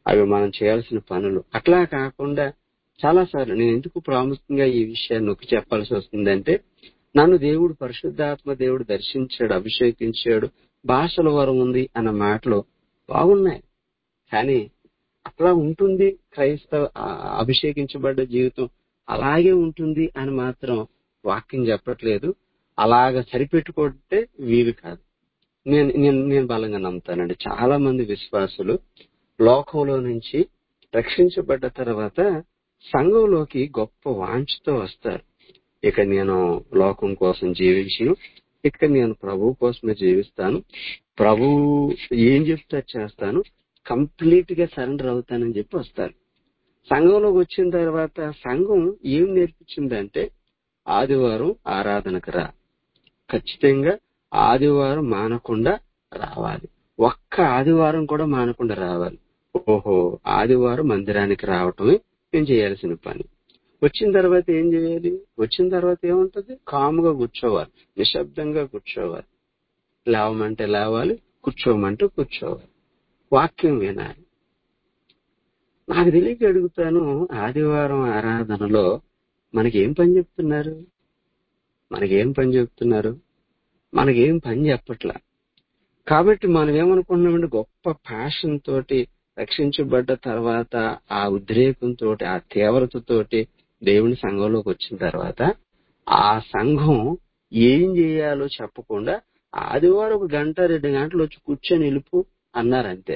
అవి మనం చేయాల్సిన పనులు అట్లా కాకుండా చాలా సార్లు నేను ఎందుకు ప్రాముఖ్యంగా ఈ విషయాన్ని నొక్కి చెప్పాల్సి వస్తుందంటే నన్ను దేవుడు పరిశుద్ధాత్మ దేవుడు దర్శించాడు అభిషేకించాడు భాషల వరం ఉంది అన్న మాటలు బాగున్నాయి కానీ అట్లా ఉంటుంది క్రైస్తవ ఆ, అభిషేకించబడ్డ జీవితం అలాగే ఉంటుంది అని మాత్రం వాక్యం చెప్పట్లేదు అలాగ సరిపెట్టుకుంటే వీలు కాదు నేను నేను నేను బలంగా నమ్ముతానండి చాలా మంది విశ్వాసులు లోకంలో నుంచి రక్షించబడ్డ తర్వాత సంఘంలోకి గొప్ప వాంఛతో వస్తారు ఇక నేను లోకం కోసం జీవించను ఇక నేను ప్రభు కోసమే జీవిస్తాను ప్రభు ఏం చెప్తే అది చేస్తాను కంప్లీట్ గా సరెండర్ అవుతానని చెప్పి వస్తారు సంఘంలోకి వచ్చిన తర్వాత సంఘం ఏం నేర్పించిందంటే ఆదివారం ఆరాధనకు రా ఖచ్చితంగా ఆదివారం మానకుండా రావాలి ఒక్క ఆదివారం కూడా మానకుండా రావాలి ఓహో ఆదివారం మందిరానికి రావటమే నేను చేయాల్సిన పని వచ్చిన తర్వాత ఏం చేయాలి వచ్చిన తర్వాత ఏముంటది కాముగా కూర్చోవాలి నిశ్శబ్దంగా కూర్చోవాలి లేవమంటే లేవాలి కూర్చోమంటే కూర్చోవాలి వాక్యం వినాలి నాకు తెలియక అడుగుతాను ఆదివారం ఆరాధనలో మనకేం పని చెప్తున్నారు మనకేం పని చెప్తున్నారు మనకేం పని చెప్పట్లా కాబట్టి మనం ఏమనుకుంటున్నామంటే గొప్ప ప్యాషన్ తోటి రక్షించబడ్డ తర్వాత ఆ ఉద్రేకంతో ఆ తీవ్రతతోటి దేవుని సంఘంలోకి వచ్చిన తర్వాత ఆ సంఘం ఏం చేయాలో చెప్పకుండా ఆదివారం ఒక గంట రెండు గంటలు వచ్చి కూర్చొని నిలుపు అన్నారంతే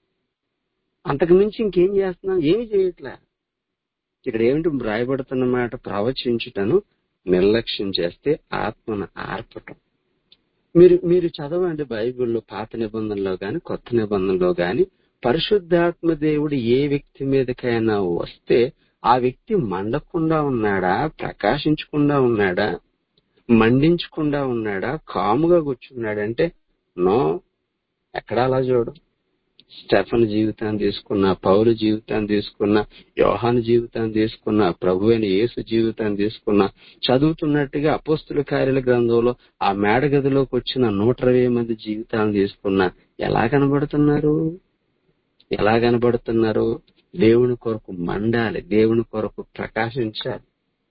అంతకు మించి ఇంకేం చేస్తున్నాం ఏమి చేయట్లే ఇక్కడ ఏమిటి రాయబడుతున్న మాట ప్రవచించుటను నిర్లక్ష్యం చేస్తే ఆత్మను ఆర్పటం మీరు మీరు చదవండి బైబిల్లో పాత నిబంధనలో గాని కొత్త నిబంధనలో గాని పరిశుద్ధాత్మ దేవుడు ఏ వ్యక్తి మీదకైనా వస్తే ఆ వ్యక్తి మండకుండా ఉన్నాడా ప్రకాశించకుండా ఉన్నాడా మండించకుండా ఉన్నాడా కాముగా కూర్చున్నాడంటే నో ఎక్కడా అలా చూడు స్టెఫన్ జీవితాన్ని తీసుకున్న పౌరు జీవితాన్ని తీసుకున్న యోహాను జీవితాన్ని తీసుకున్న ప్రభు అయిన యేసు జీవితాన్ని తీసుకున్న చదువుతున్నట్టుగా అపోస్తుల కార్యాల గ్రంథంలో ఆ మేడ గదిలోకి వచ్చిన నూట ఇరవై మంది జీవితాలను తీసుకున్న ఎలా కనబడుతున్నారు ఎలా కనబడుతున్నారు దేవుని కొరకు మండాలి దేవుని కొరకు ప్రకాశించాలి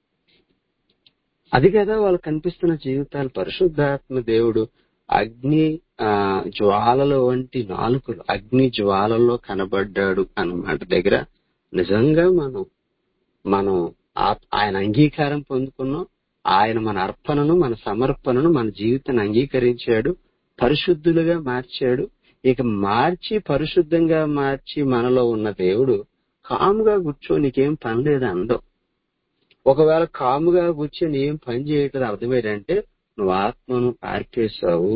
అది కదా వాళ్ళు కనిపిస్తున్న జీవితాలు పరిశుద్ధాత్మ దేవుడు అగ్ని ఆ జ్వాలల వంటి నాలుకలు అగ్ని జ్వాలల్లో కనబడ్డాడు అన్నమాట దగ్గర నిజంగా మనం మనం ఆ- ఆయన అంగీకారం పొందుకున్నాం ఆయన మన అర్పణను మన సమర్పణను మన జీవితాన్ని అంగీకరించాడు పరిశుద్ధులుగా మార్చాడు ఇక మార్చి పరిశుద్ధంగా మార్చి మనలో ఉన్న దేవుడు కాముగా కూర్చో నీకేం పని లేదు అందం ఒకవేళ కాముగా కూర్చొని ఏం పని చేయటం అర్థమేంటంటే నువ్వు ఆత్మను ఆర్పేశావు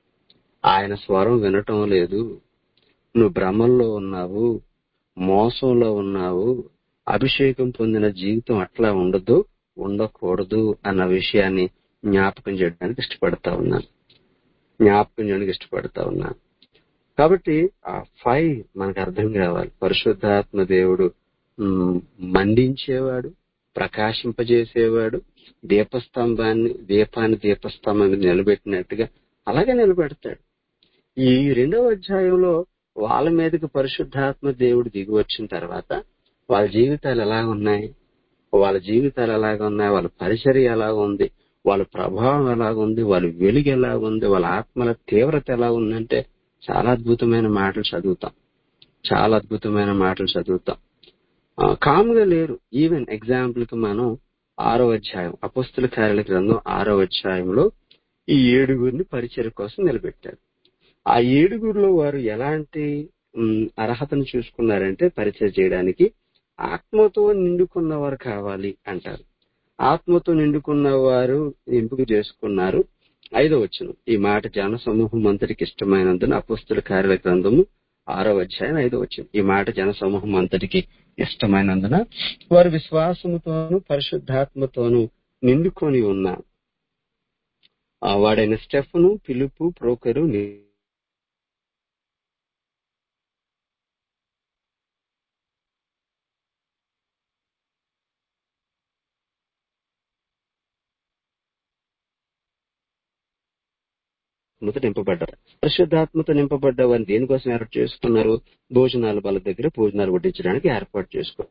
ఆయన స్వరం వినటం లేదు నువ్వు భ్రమంలో ఉన్నావు మోసంలో ఉన్నావు అభిషేకం పొందిన జీవితం అట్లా ఉండదు ఉండకూడదు అన్న విషయాన్ని జ్ఞాపకం చేయడానికి ఇష్టపడతా ఉన్నాను జ్ఞాపకం చేయడానికి ఇష్టపడతా ఉన్నాను కాబట్టి ఆ ఫైవ్ మనకు అర్థం కావాలి పరిశుద్ధాత్మ దేవుడు మ్, మండించేవాడు ప్రకాశింపజేసేవాడు దీపస్తంభాన్ని దీపాన్ని దీపస్తంభాన్ని నిలబెట్టినట్టుగా అలాగే నిలబెడతాడు ఈ రెండవ అధ్యాయంలో వాళ్ళ మీదకి పరిశుద్ధాత్మ దేవుడు దిగి వచ్చిన తర్వాత వాళ్ళ జీవితాలు ఎలా ఉన్నాయి వాళ్ళ జీవితాలు ఎలాగ ఉన్నాయి వాళ్ళ పరిచర్య ఎలా ఉంది వాళ్ళ ప్రభావం ఎలా ఉంది వాళ్ళ వెలుగు ఎలా ఉంది వాళ్ళ ఆత్మల తీవ్రత ఎలా ఉందంటే చాలా అద్భుతమైన మాటలు చదువుతాం చాలా అద్భుతమైన మాటలు చదువుతాం ఆ, కామ్గా లేరు ఈవెన్ ఎగ్జాంపుల్ కి మనం ఆరో అధ్యాయం అపస్తుల కార్యాల గ్రంథం ఆరో అధ్యాయంలో ఈ ఏడుగురిని పరిచయ కోసం నిలబెట్టారు ఆ ఏడుగురిలో వారు ఎలాంటి ఉమ్, అర్హతను చూసుకున్నారంటే పరిచయం చేయడానికి ఆత్మతో నిండుకున్న వారు కావాలి అంటారు ఆత్మతో నిండుకున్న వారు ఎంపిక చేసుకున్నారు ఐదో వచ్చును ఈ మాట జన సమూహం అంతటికి ఇష్టమైనందున అపుస్తుల కార్యాల గ్రంథము ఆరో అధ్యాయం ఐదో వచ్చును ఈ మాట జన సమూహం అంతటికి ఇష్టమైనందున వారు విశ్వాసముతోను పరిశుద్ధాత్మతోను నిండుకొని ఉన్నారు ఆ వాడైన స్టెఫను పిలుపు ప్రోకరు ని- పరిశుద్ధాత్మతో నింపబడ్డారు పరిశుద్ధాత్మతో నింపబడ్డ వారిని దేనికోసం ఏర్పాటు చేసుకున్నారు భోజనాల బల దగ్గర భోజనాలు వడ్డించడానికి ఏర్పాటు చేసుకో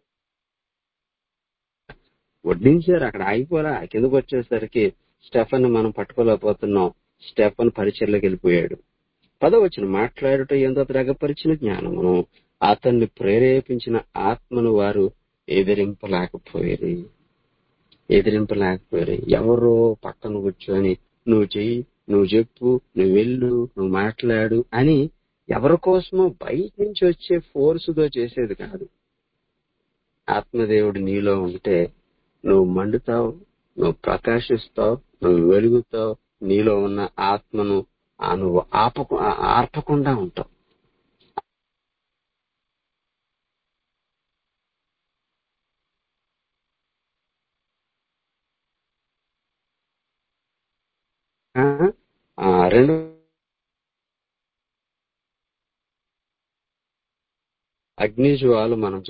వడ్డించారు అక్కడ ఆగిపోరా కిందకు వచ్చేసరికి స్టెఫన్ మనం పట్టుకోలేకపోతున్నాం స్టెఫన్ పరిచయలోకి వెళ్ళిపోయాడు పదవచ్చిన మాట్లాడుట ఎంతో త్రగపరిచిన జ్ఞానమును అతన్ని ప్రేరేపించిన ఆత్మను వారు ఎదిరింపలేకపోయేది ఎదిరింపలేకపోయారు ఎవరో పక్కన కూర్చొని నువ్వు చెయ్యి నువ్వు చెప్పు నువ్వు వెళ్ళు నువ్వు మాట్లాడు అని ఎవరి కోసమో బయట నుంచి వచ్చే ఫోర్సుతో చేసేది కాదు ఆత్మదేవుడు నీలో ఉంటే నువ్వు మండుతావు నువ్వు ప్రకాశిస్తావు నువ్వు వెలుగుతావు నీలో ఉన్న ఆత్మను ఆ నువ్వు ఆపకు ఆ- ఆర్పకుండా ఉంటావు ఆ? ఆ, రెండు అగ్నిజ్వాలు మనం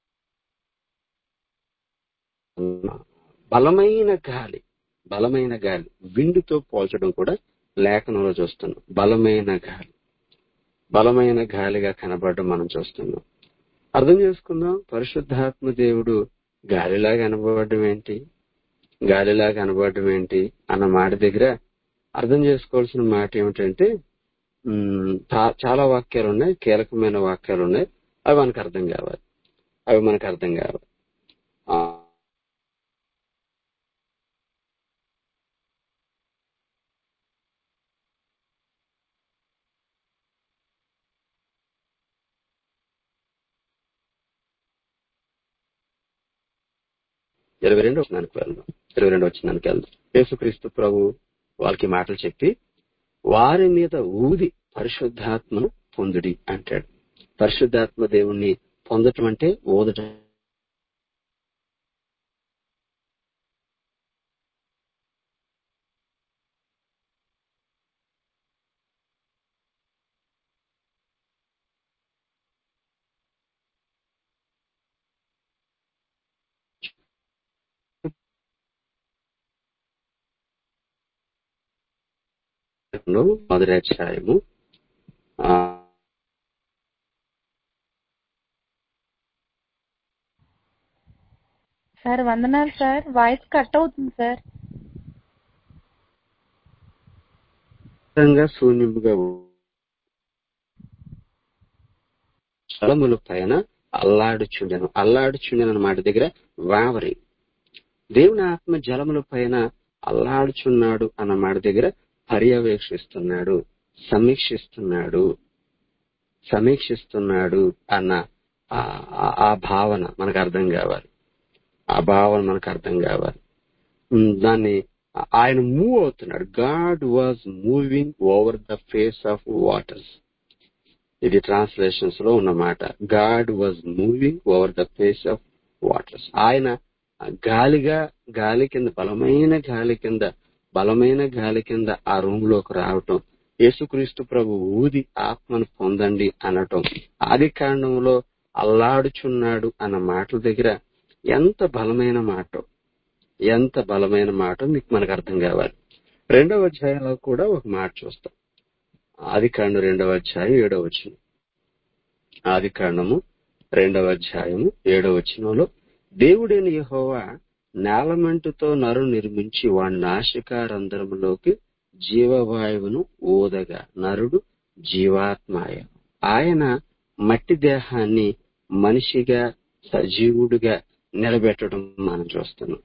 చూస్తున్నాం బలమైన గాలి బలమైన గాలి విండుతో పోల్చడం కూడా లేఖనంలో చూస్తున్నాం బలమైన గాలి బలమైన గాలిగా కనబడడం మనం చూస్తున్నాం అర్థం చేసుకుందాం పరిశుద్ధాత్మ దేవుడు గాలిలా కనబడడం ఏంటి గాలిలా కనబడడం ఏంటి అన్న మాట దగ్గర అర్థం చేసుకోవాల్సిన మాట ఏమిటంటే ఉమ్, చా- చాలా వాక్యాలు ఉన్నాయి కీలకమైన వాక్యాలు ఉన్నాయి అవి మనకు అర్థం కావాలి అవి మనకు అర్థం కావాలి ఆ, ఇరవై రెండు వచ్చినానికి వెళ్దాం ఇరవై రెండు వచ్చినానికి వెళ్దాం యేసుక్రీస్తు ప్రభు వాళ్ళకి మాటలు చెప్పి వారి మీద ఊది పరిశుద్ధాత్మను పొందుడి అంటాడు పరిశుద్ధాత్మ దేవుణ్ణి పొందటం అంటే ఊదటం మొదటి అధ్యాయము ఆ, సార్ వందనాలు సార్ వాయిస్ కట్ అవుతుంది సార్ నిజంగా శూన్యముగా స్థలముల పైన అల్లాడుచుండెను అల్లాడుచుండెను అన్న మాట దగ్గర వావరి దేవుని ఆత్మ జలముల పైన అల్లాడుచున్నాడు అన్న మాట దగ్గర పర్యవేక్షిస్తున్నాడు సమీక్షిస్తున్నాడు సమీక్షిస్తున్నాడు అన్న ఆ- ఆ- ఆ భావన మనకు అర్థం కావాలి ఆ భావన మనకు అర్థం కావాలి ఉమ్, దాన్ని ఆయన మూవ్ అవుతున్నాడు God was moving over the face of waters ఇది ట్రాన్స్లేషన్స్ లో ఉన్న మాట God was moving over the face of waters ఆయన ఆ గాలిగా గాలి కింద బలమైన గాలి కింద బలమైన గాలి కింద ఆ రూమ్ లోకి రావటం యేసుక్రీస్తు ప్రభు ఊది ఆత్మను పొందండి అనటం ఆది కాండంలో అల్లాడుచున్నాడు అన్న మాటల దగ్గర ఎంత బలమైన మాట ఎంత బలమైన మాట మీకు మనకు అర్థం కావాలి రెండవ అధ్యాయంలో కూడా ఒక మాట చూస్తాం ఆది కాండం రెండవ అధ్యాయం ఏడవ వచనం ఆది కాండము రెండవ అధ్యాయము ఏడవ వచనంలో దేవుడైన యెహోవా నేలమంటుతో నరు నిర్మించి వాడి నాశికారంధ్రములోకి జీవవాయువును ఊదగా నరుడు జీవాత్మాయ ఆయన మట్టి దేహాన్ని మనిషిగా సజీవుడిగా నిలబెట్టడం మనం చూస్తున్నాం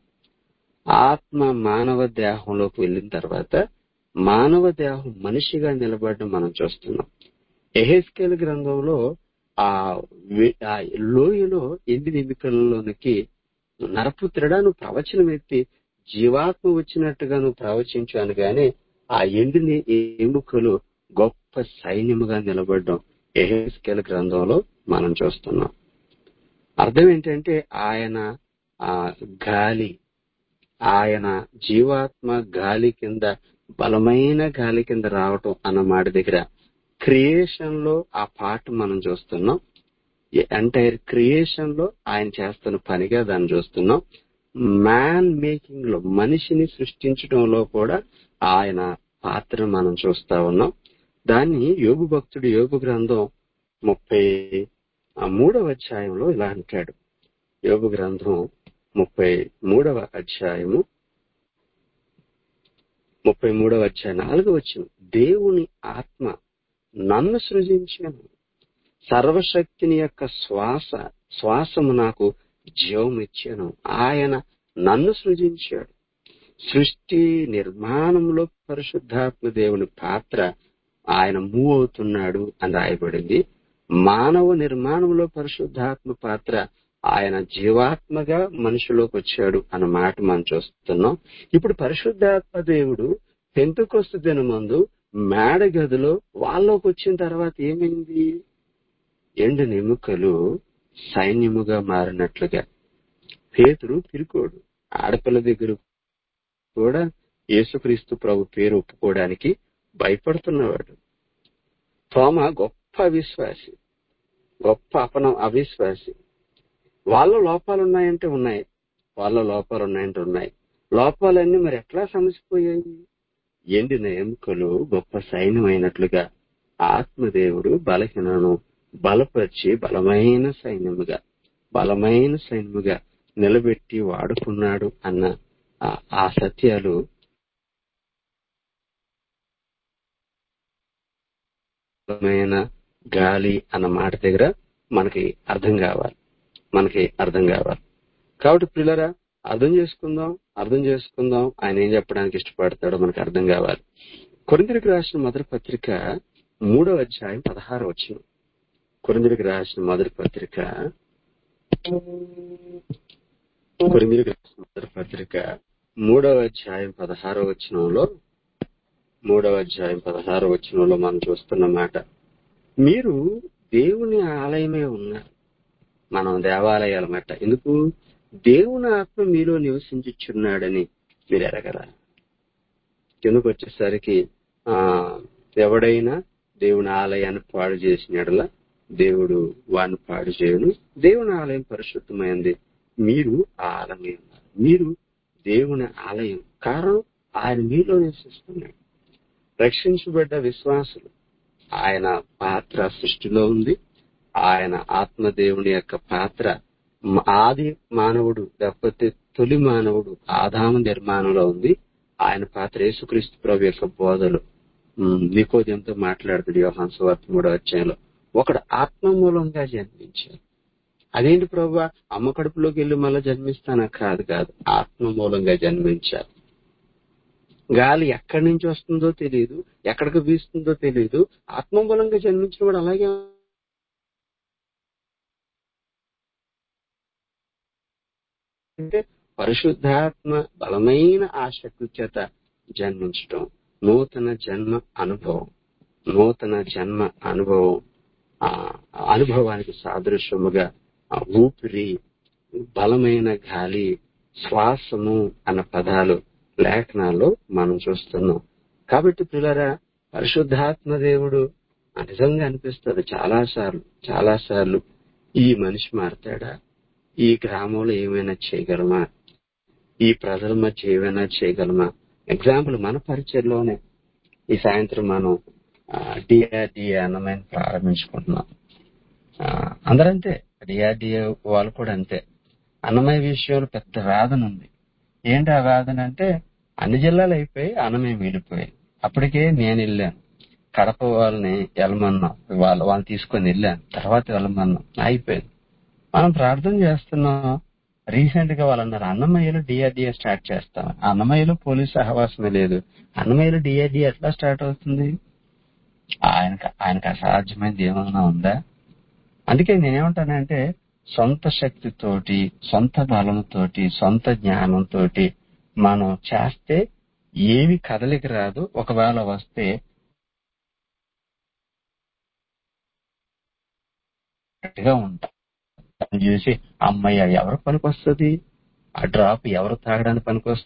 ఆత్మ మానవ దేహంలోకి వెళ్ళిన తర్వాత మానవ దేహం మనిషిగా నిలబడడం మనం చూస్తున్నాం ఎహెస్కేల్ గ్రంథంలో ఆ వి- ఆ లోయలో ఎనిమిది ఎన్నికలలోనికి నరపుత్రుడా నువ్వు ప్రవచనం ఎత్తి జీవాత్మ వచ్చినట్టుగా నువ్వు ప్రవచించు అనగానే ఆ ఎండిని ఎముకలు గొప్ప సైన్యముగా నిలబడడం ఎహెస్కేల్ గ్రంథంలో మనం చూస్తున్నాం అర్థం ఏంటంటే ఆయన ఆ గాలి ఆయన జీవాత్మ గాలి కింద బలమైన గాలి కింద రావటం అన్న మాట దగ్గర క్రియేషన్ లో ఆ పాట మనం చూస్తున్నాం ఎంటైర్ క్రియేషన్ లో ఆయన చేస్తున్న పనిగా దాన్ని చూస్తున్నాం మ్యాన్ మేకింగ్ లో మనిషిని సృష్టించడంలో కూడా ఆయన పాత్రను మనం చూస్తా ఉన్నాం దాన్ని యోగు భక్తుడు యోగు గ్రంథం ముప్పై ఆ, మూడవ అధ్యాయంలో ఇలా అంటాడు యోగు గ్రంథం ముప్పై మూడవ అధ్యాయము ముప్పై మూడవ అధ్యాయం నాలుగు వచ్చిన దేవుని ఆత్మ నన్ను సృజించాను సర్వశక్తిని యొక్క శ్వాస శ్వాసము నాకు జీవం ఇచ్చాను ఆయన నన్ను సృజించాడు సృష్టి నిర్మాణంలో పరిశుద్ధాత్మ దేవుని పాత్ర ఆయన మూవ్ అవుతున్నాడు అని రాయబడింది మానవ నిర్మాణంలో పరిశుద్ధాత్మ పాత్ర ఆయన జీవాత్మగా మనిషిలోకి వచ్చాడు అన్న మాట మనం చూస్తున్నాం ఇప్పుడు పరిశుద్ధాత్మ దేవుడు పెంతుకొస్తు దినమందు మేడ గదిలో వాళ్ళలోకి వచ్చిన తర్వాత ఏమైంది ఎండు ఎముకలు సైన్యముగా మారినట్లుగా పేతురు పిరుకోడు ఆడపిల్ల దగ్గర కూడా యేసుక్రీస్తు ప్రభు పేరు ఒప్పుకోవడానికి భయపడుతున్నవాడు తోమ గొప్ప అవిశ్వాసి గొప్ప అపన అవిశ్వాసి వాళ్ళ లోపాలు ఉన్నాయంటే ఉన్నాయి వాళ్ళ లోపాలు ఉన్నాయంటే ఉన్నాయి లోపాలన్నీ మరి ఎట్లా సమసిపోయాయి ఎండిన ఎముకలు గొప్ప సైన్యమైనట్లుగా ఆత్మదేవుడు బలహీనను బలపరిచి బలమైన సైన్యముగా బలమైన సైన్యముగా నిలబెట్టి వాడుకున్నాడు అన్న ఆ- ఆ సత్యాలు బలమైన గాలి అన్న మాట దగ్గర మనకి అర్థం కావాలి మనకి అర్థం కావాలి కాబట్టి పిల్లరా అర్థం చేసుకుందాం అర్థం చేసుకుందాం ఆయన ఏం చెప్పడానికి ఇష్టపడతాడో మనకు అర్థం కావాలి కొరిందరికి రాసిన మొదటి పత్రిక మూడవ అధ్యాయం పదహారు వచ్చిన కొరిందరికి రాసిన మొదటి పత్రిక కొరిందరికి రాసిన మొదటి పత్రిక మూడవ అధ్యాయం పదహారో వచనంలో మూడవ అధ్యాయం పదహారో వచనంలో మనం చూస్తున్న మాట మీరు దేవుని ఆలయమే ఉన్నారు మనం దేవాలయాలన్నమాట ఎందుకు దేవుని ఆత్మ మీలో నివసించుచున్నాడని మీరు ఎరగరా కిందకు వచ్చేసరికి ఆ ఎవడైనా దేవుని ఆలయాన్ని పాడు చేసిన ఎడల దేవుడు వాడిని పాడు చేయను దేవుని ఆలయం పరిశుద్ధమైంది మీరు ఆ ఆలయమే ఉన్నారు మీరు దేవుని ఆలయం కారణం ఆయన మీలో నివసిస్తున్నాడు రక్షించబడ్డ విశ్వాసులు ఆయన పాత్ర సృష్టిలో ఉంది ఆయన ఆత్మదేవుని యొక్క పాత్ర మ- ఆది మానవుడు లేకపోతే తొలి మానవుడు ఆదాము నిర్మాణంలో ఉంది ఆయన పాత్ర యేసుక్రీస్తు ప్రభు యొక్క బోధలు నికోద్యంతో మాట్లాడుతాడు యోహాన్ సువార్త మూడో అధ్యాయంలో ఒకడు ఆత్మ మూలంగా జన్మించాడు అదేంటి ప్రభు అమ్మ కడుపులోకి వెళ్ళి మళ్ళీ జన్మిస్తానా కాదు కాదు ఆత్మ మూలంగా జన్మించాలి గాలి ఎక్కడి నుంచి వస్తుందో తెలియదు ఎక్కడికి వీస్తుందో తెలియదు ఆత్మ మూలంగా జన్మించిన వాడు అలాగే అంటే పరిశుద్ధాత్మ బలమైన ఆసక్తి చేత జన్మించటం నూతన జన్మ అనుభవం నూతన జన్మ అనుభవం ఆ అనుభవానికి సాదృశ్యముగా ఆ ఊపిరి బలమైన గాలి శ్వాసము అన్న పదాలు లేఖనాల్లో మనం చూస్తున్నాం కాబట్టి పిల్లరా పరిశుద్ధాత్మ దేవుడు నిజంగా అనిపిస్తుంది చాలా సార్లు చాలా సార్లు ఈ మనిషి మారతాడా ఈ గ్రామంలో ఏమైనా చేయగలమా ఈ ప్రజల మధ్య ఏమైనా చేయగలమా ఎగ్జాంపుల్ మన పరిచయంలోనే ఈ సాయంత్రం మనం డిఆర్డిఏ అన్నమైన ప్రారంభించుకుంటున్నాం ఆ, అందరంతే డిఆర్డిఏ వాళ్ళు కూడా అంతే అన్నమయ్య విషయంలో పెద్ద వేదన ఉంది ఏంటి ఆ వేదన అంటే అన్ని జిల్లాలు అయిపోయి అన్నమయ్య మిగిలిపోయాయి అప్పటికే నేను వెళ్ళాను కడప వాళ్ళని వెళ్ళమన్నాం వాళ్ళు వాళ్ళని తీసుకొని వెళ్ళాను తర్వాత వెళ్ళమన్నాం అయిపోయింది మనం ప్రార్థన చేస్తున్నాం రీసెంట్ గా వాళ్ళు అన్నారు అన్నమయ్యలో డిఆర్డిఏ స్టార్ట్ చేస్తాం అన్నమయ్యలో పోలీసు సహవాసమే లేదు అన్నమయ్యలో డిఆర్డిఏ ఎట్లా స్టార్ట్ అవుతుంది ఆయనకు ఆయనకు అసాధ్యమైనది ఏమన్నా ఉందా అందుకే నేనేమంటానంటే సొంత శక్తితోటి సొంత బలంతోటి సొంత జ్ఞానంతో మనం చేస్తే ఏమి కదలిక రాదు ఒకవేళ వస్తే గట్టిగా ఉంటాం దాన్ని చూసి అమ్మయ్య ఎవరు పనికొస్తుంది ఆ డ్రాప్ ఎవరు తాగడానికి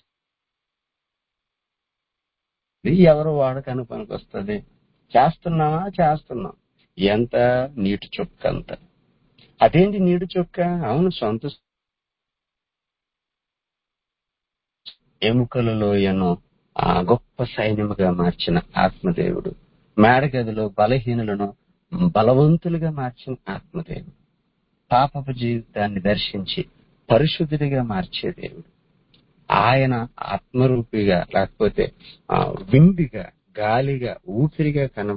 పనికొస్తుంది ఎవరు వాడకానికి పనికొస్తుంది చేస్తున్నామా చేస్తున్నాం ఎంత నీటి చుక్క అంత అదేంటి నీటి చుక్క అవును సొంత ఎముకల లోయను ఆ గొప్ప సైన్యముగా మార్చిన ఆత్మదేవుడు మేడగదిలో బలహీనులను బలవంతులుగా మార్చిన ఆత్మదేవుడు పాపపు జీవితాన్ని దర్శించి పరిశుద్ధుడిగా మార్చే దేవుడు ఆయన ఆత్మరూపిగా లేకపోతే ఆ, విండిగా గాలిగా ఊపిరిగా కన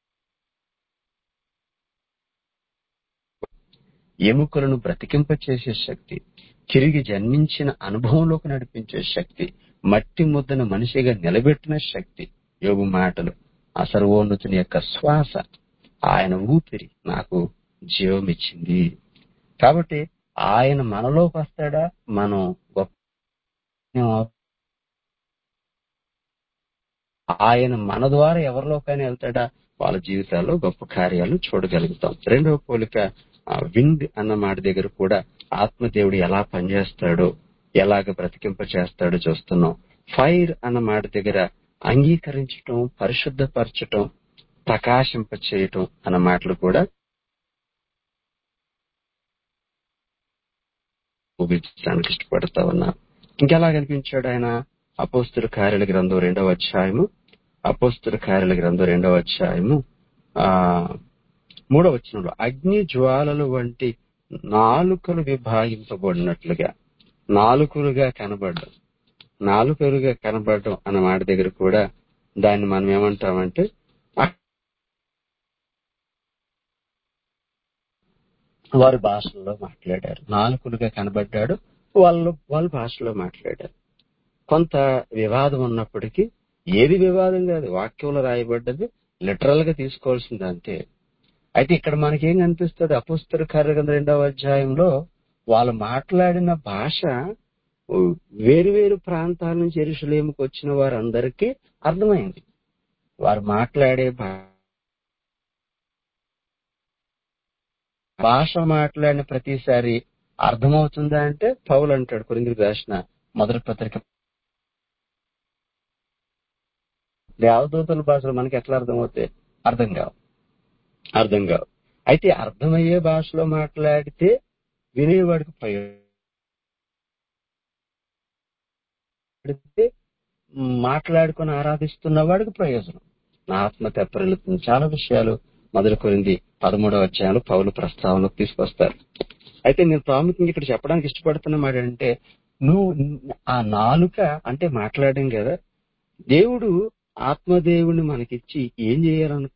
ఎముకలను బ్రతికింపచేసే శక్తి తిరిగి జన్మించిన అనుభవంలోకి నడిపించే శక్తి మట్టి ముద్దను మనిషిగా నిలబెట్టిన శక్తి యోగు మాటలు ఆ సర్వోన్నతుని యొక్క శ్వాస ఆయన ఊపిరి నాకు జీవమిచ్చింది కాబట్టి ఆయన మనలోకి వస్తాడా మనం గొప్ప ఆయన మన ద్వారా ఎవరిలోకైనా వెళ్తాడా వాళ్ళ జీవితాల్లో గొప్ప కార్యాలు చూడగలుగుతాం రెండవ పోలిక విండ్ అన్న మాట దగ్గర కూడా ఆత్మదేవుడు ఎలా పనిచేస్తాడో ఎలాగ బ్రతికింప చేస్తాడో చూస్తున్నాం ఫైర్ అన్న మాట దగ్గర అంగీకరించటం పరిశుద్ధపరచటం ప్రకాశింప చేయటం అన్న మాటలు కూడా ముగించడానికి ఇష్టపడతా ఉన్నా ఇంకెలా కనిపించాడు ఆయన అపోస్తుల కార్యాల గ్రంథం రెండవ అధ్యాయము అపోస్తుల కార్యాల గ్రంథం రెండవ అధ్యాయము ఆ మూడవ వచనంలో అగ్ని జ్వాలలు వంటి నాలుకలు విభాగింపబడినట్లుగా నాలుకలుగా కనబడడం నాలుకలుగా కనబడడం అన్న మాట దగ్గర కూడా దాన్ని మనం ఏమంటామంటే వారి భాషల్లో మాట్లాడారు నాలుకలుగా కనబడ్డాడు వాళ్ళు వాళ్ళ భాషలో మాట్లాడారు కొంత వివాదం ఉన్నప్పటికీ ఏది వివాదం కాదు వాక్యంలో రాయబడ్డది లిటరల్ గా తీసుకోవాల్సింది అంతే అయితే ఇక్కడ మనకేం కనిపిస్తుంది అపుస్తర కార్యగ్రంథ రెండవ అధ్యాయంలో వాళ్ళు మాట్లాడిన భాష వేరు వేరు ప్రాంతాల నుంచి ఎరుసలేముకు వచ్చిన వారందరికీ అర్థమైంది వారు మాట్లాడే భా- భాష మాట్లాడిన ప్రతిసారి అర్థమవుతుందా అంటే పౌలు అంటాడు కొరిందుకు రాసిన మొదటి పత్రిక దేవదూతల భాషలు మనకి ఎట్లా అర్థమవుతాయి అర్థం కావు అర్థం కావు అయితే అర్థమయ్యే భాషలో మాట్లాడితే వినేవాడికి ప్రయోజనం మాట్లాడుకొని ఆరాధిస్తున్న వాడికి ప్రయోజనం నా ఆత్మ తెప్పరిల్లుతుంది చాలా విషయాలు మొదలుకొరింది పదమూడవ అధ్యాయంలో పౌలు ప్రస్తావనకు తీసుకొస్తారు అయితే నేను ప్రాముఖ్యంగా ఇక్కడ చెప్పడానికి ఇష్టపడుతున్న మాట అంటే నువ్వు ఆ నాలుక అంటే మాట్లాడడం కదా దేవుడు ఆత్మదేవుని మనకిచ్చి ఏం చేయాలను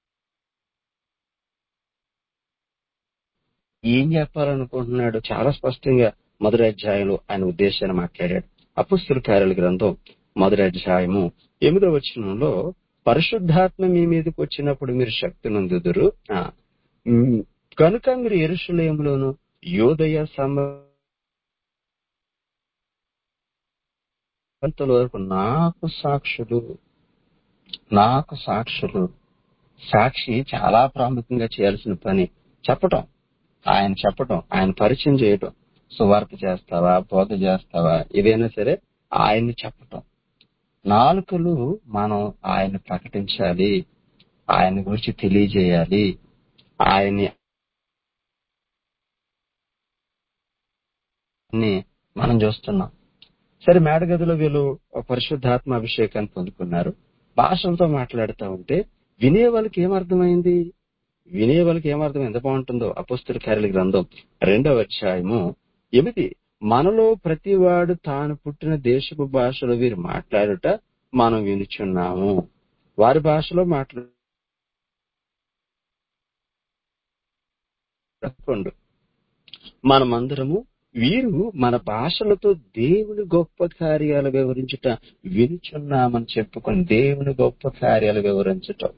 ఏం చెప్పాలనుకుంటున్నాడు చాలా స్పష్టంగా మొదటి అధ్యాయంలో ఆయన ఉద్దేశాన్ని మాట్లాడాడు అపుస్తుల కార్యాల గ్రంథం మొదటి అధ్యాయము ఎనిమిదో వచనంలో పరిశుద్ధాత్మ మీ మీదకి వచ్చినప్పుడు మీరు శక్తి నందుదురు ఆ, ఉమ్, కనుక మీరు ఎరుషులేములోను యోదయ సమయంతల వరకు నాకు సాక్షులు నాకు సాక్షులు సాక్షి చాలా ప్రాముఖ్యంగా చేయాల్సిన పని చెప్పటం ఆయన చెప్పటం ఆయన పరిచయం చేయటం సువార్త చేస్తావా బోధ చేస్తావా ఏదైనా సరే ఆయన్ని చెప్పటం నాలుకలు మనం ఆయన ప్రకటించాలి ఆయన గురించి తెలియజేయాలి ఆయన్ని ని మనం చూస్తున్నాం సరే మేడగదిలో వీళ్ళు ఒక పరిశుద్ధాత్మ అభిషేకాన్ని పొందుకున్నారు భాషలతో మాట్లాడుతూ ఉంటే వినే వాళ్ళకి ఏమర్థమైంది వినే వాళ్ళకి ఏమర్థం ఎంత బాగుంటుందో అపుస్తుల కార్యాల గ్రంథం రెండవ అధ్యాయము ఎనిమిది మనలో ప్రతివాడు తాను పుట్టిన దేశపు భాషలో వీరు మాట్లాడుట మనం వినుచున్నాము వారి భాషలో మాట్లాడు మనమందరము వీరు మన భాషలతో దేవుని గొప్ప కార్యాలు వివరించుట వినుచున్నామని చెప్పుకొని దేవుని గొప్ప కార్యాలు వివరించటం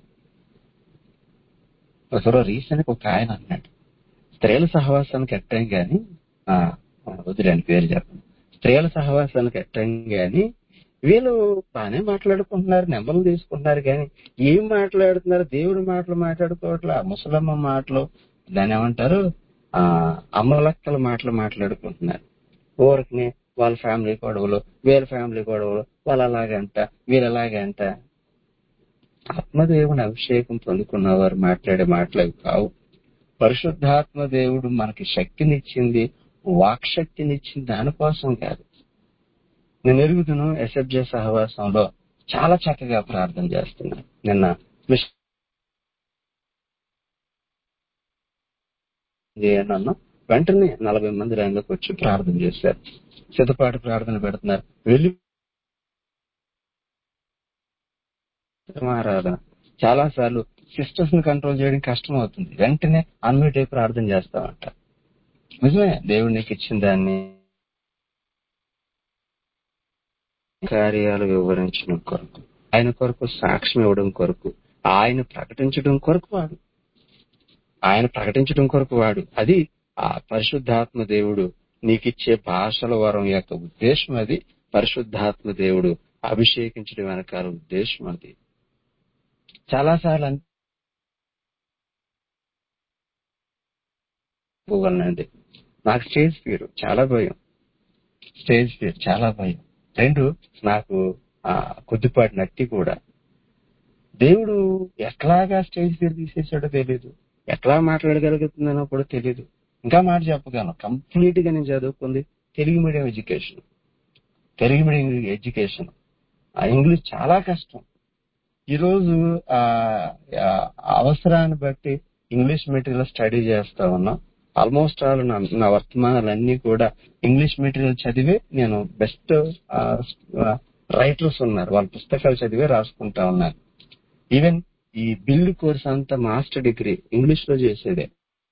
ఒకరో రీసెంట్ ఒక ఆయన అన్నాడు స్త్రీల సహవాసానికి ఎట్టాం గాని ఆ, వదిలేండి పేరు చెప్పండి స్త్రీల సహవాసానికి ఎట్టాం గాని వీళ్ళు బాగానే మాట్లాడుకుంటున్నారు నెంబర్లు తీసుకుంటున్నారు కానీ ఏం మాట్లాడుతున్నారు దేవుడి మాటలు మాట్లాడుకోవట్లే ఆ ముసలమ్మ మాటలు దాని ఏమంటారు ఆ అమ్మలక్కల మాటలు మాట్లాడుకుంటున్నారు ఊరికి వాళ్ళ ఫ్యామిలీ గొడవలు వీళ్ళ ఫ్యామిలీ గొడవలు వాళ్ళు అలాగంట వీళ్ళు అలాగంట ఆత్మదేవుని అభిషేకం పొందుకున్న వారు మాట్లాడే మాటలు అవి కావు పరిశుద్ధాత్మ దేవుడు మనకి శక్తినిచ్చింది వాక్శక్తినిచ్చింది దానికోసం కాదు నేను ఎరుగుతును ఎస్ఎఫ్జే సహవాసంలో చాలా చక్కగా ప్రార్థన చేస్తున్నారు నిన్న మిస్ చేయనన్నా వెంటనే నలభై మంది రంగకు వచ్చి ప్రార్థన చేశారు సిద్ధపాటి ప్రార్థన పెడుతున్నారు వెళ్ళి ఆరాధన చాలా సార్లు సిస్టర్స్ ని కంట్రోల్ చేయడం కష్టం అవుతుంది వెంటనే అన్మ్యూట్ అయి ప్రార్థన చేస్తామంట నిజమే దేవుడు నీకు ఇచ్చిన దాన్ని కార్యాలు వివరించడం కొరకు ఆయన కొరకు సాక్ష్యం ఇవ్వడం కొరకు ఆయన ప్రకటించడం కొరకు వాడు ఆయన ప్రకటించడం కొరకు వాడు అది ఆ పరిశుద్ధాత్మ దేవుడు నీకిచ్చే భాషల వరం యొక్క ఉద్దేశం అది పరిశుద్ధాత్మ దేవుడు అభిషేకించడం వెనకాల ఉద్దేశం అది చాలా సార్లు అనుకోగలనండి నాకు స్టేజ్ ఫియర్ చాలా భయం స్టేజ్ ఫియర్ చాలా భయం రెండు నాకు ఆ కొద్దిపాటి నట్టి కూడా దేవుడు ఎట్లాగా స్టేజ్ ఫియర్ తీసేసాడో తెలియదు ఎట్లా మాట్లాడగలుగుతుందనో కూడా తెలియదు ఇంకా మాట చెప్పగలను కంప్లీట్ గా నేను చదువుకుంది Telugu medium education Telugu medium education ఆ ఇంగ్లీష్ చాలా కష్టం ఈరోజు ఆ ఆ, అవసరాన్ని బట్టి ఇంగ్లీష్ మెటీరియల్ స్టడీ చేస్తా ఉన్నా ఆల్మోస్ట్ ఆల్ నా నా వర్తమానాలన్నీ కూడా ఇంగ్లీష్ మెటీరియల్ చదివే నేను బెస్ట్ రైటర్స్ ఉన్నారు వాళ్ళ పుస్తకాలు చదివే రాసుకుంటా ఉన్నాను ఈవెన్ ఈ బిల్డ్ కోర్స్ అంతా మాస్టర్ డిగ్రీ ఇంగ్లీష్ లో చేసేదే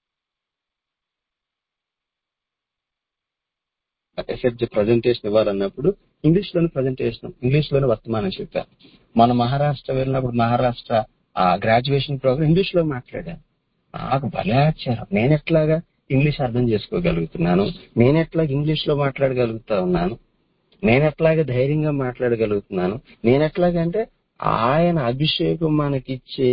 ఎస్ఎఫ్జి ప్రజెంటేషన్ ఇవ్వాలన్నప్పుడు ఇంగ్లీష్ లోనే ప్రజెంటేషన్ ఇంగ్లీష్ లోనే వర్తమానం చెప్పాను మన మహారాష్ట్ర వెళ్ళినప్పుడు మహారాష్ట్ర ఆ గ్రాడ్యుయేషన్ ప్రోగ్రామ్ ఇంగ్లీష్ లో మాట్లాడాను నాకు భలే ఆశ్చర్యం నేను ఎట్లాగా ఇంగ్లీష్ అర్థం చేసుకోగలుగుతున్నాను నేను ఎట్లాగా ఇంగ్లీష్ లో మాట్లాడగలుగుతా ఉన్నాను నేను ఎట్లాగా ధైర్యంగా మాట్లాడగలుగుతున్నాను నేను ఎట్లాగంటే ఆయన అభిషేకం మనకిచ్చే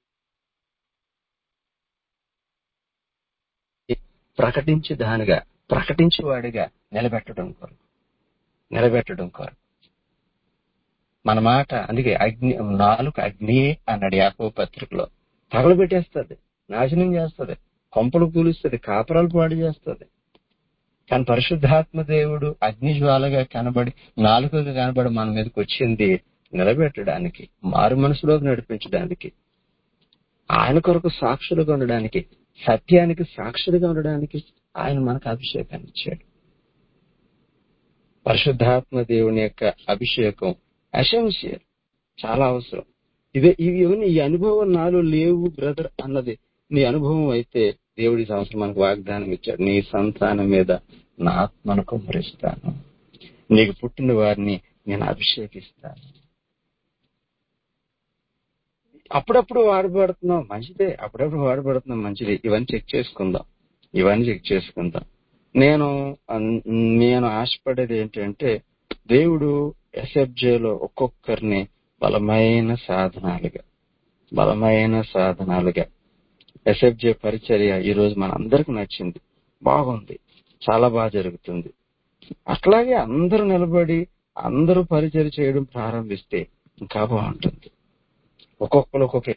ప్రకటించే దానిగా ప్రకటించేవాడిగా నిలబెట్టడం కొరకు నిలబెట్టడం కొరకు మన మాట అందుకే అగ్ని నాలుగు అగ్ని అన్నాడు యాకో పత్రికలో తగలబెట్టేస్తుంది నాశనం చేస్తుంది కొంపలు కూలుస్తుంది కాపురాలు పాడు చేస్తుంది కానీ పరిశుద్ధాత్మ దేవుడు అగ్ని జ్వాలగా కనబడి నాలుకగా కనబడి మన మీదకి వచ్చింది నిలబెట్టడానికి మారు మనసులోకి నడిపించడానికి ఆయన కొరకు సాక్షులుగా ఉండడానికి సత్యానికి సాక్షులుగా ఉండడానికి ఆయన మనకు అభిషేకాన్ని ఇచ్చాడు పరిశుద్ధాత్మ దేవుని యొక్క అభిషేకం అసెన్షియల్ చాలా అవసరం ఇదే ఇవి ఇవన్నీ ఈ అనుభవం నాలో లేవు బ్రదర్ అన్నది నీ అనుభవం అయితే దేవుడి ఈ సంవత్సరం మనకు వాగ్దానం ఇచ్చాడు నీ సంతానం మీద నా ఆత్మను కుమ్మరిస్తాను నీకు పుట్టిన వారిని నేను అభిషేకిస్తాను అప్పుడప్పుడు వాడబడుతున్నాం మంచిదే అప్పుడప్పుడు వాడబడుతున్నాం మంచిది ఇవన్నీ చెక్ చేసుకుందాం ఇవన్నీ చెక్ చేసుకుందాం నేను అన్- నేను ఆశపడేది ఏంటంటే దేవుడు ఎస్ఎఫ్జేలో ఒక్కొక్కరిని బలమైన సాధనాలుగా బలమైన సాధనాలుగా ఎస్ఎఫ్జే పరిచర్య ఈ రోజు మనందరికి నచ్చింది బాగుంది చాలా బాగా జరుగుతుంది అట్లాగే అందరూ నిలబడి అందరూ పరిచర్య చేయడం ప్రారంభిస్తే ఇంకా బాగుంటుంది ఒక్కొక్కరు ఒక్కొక్క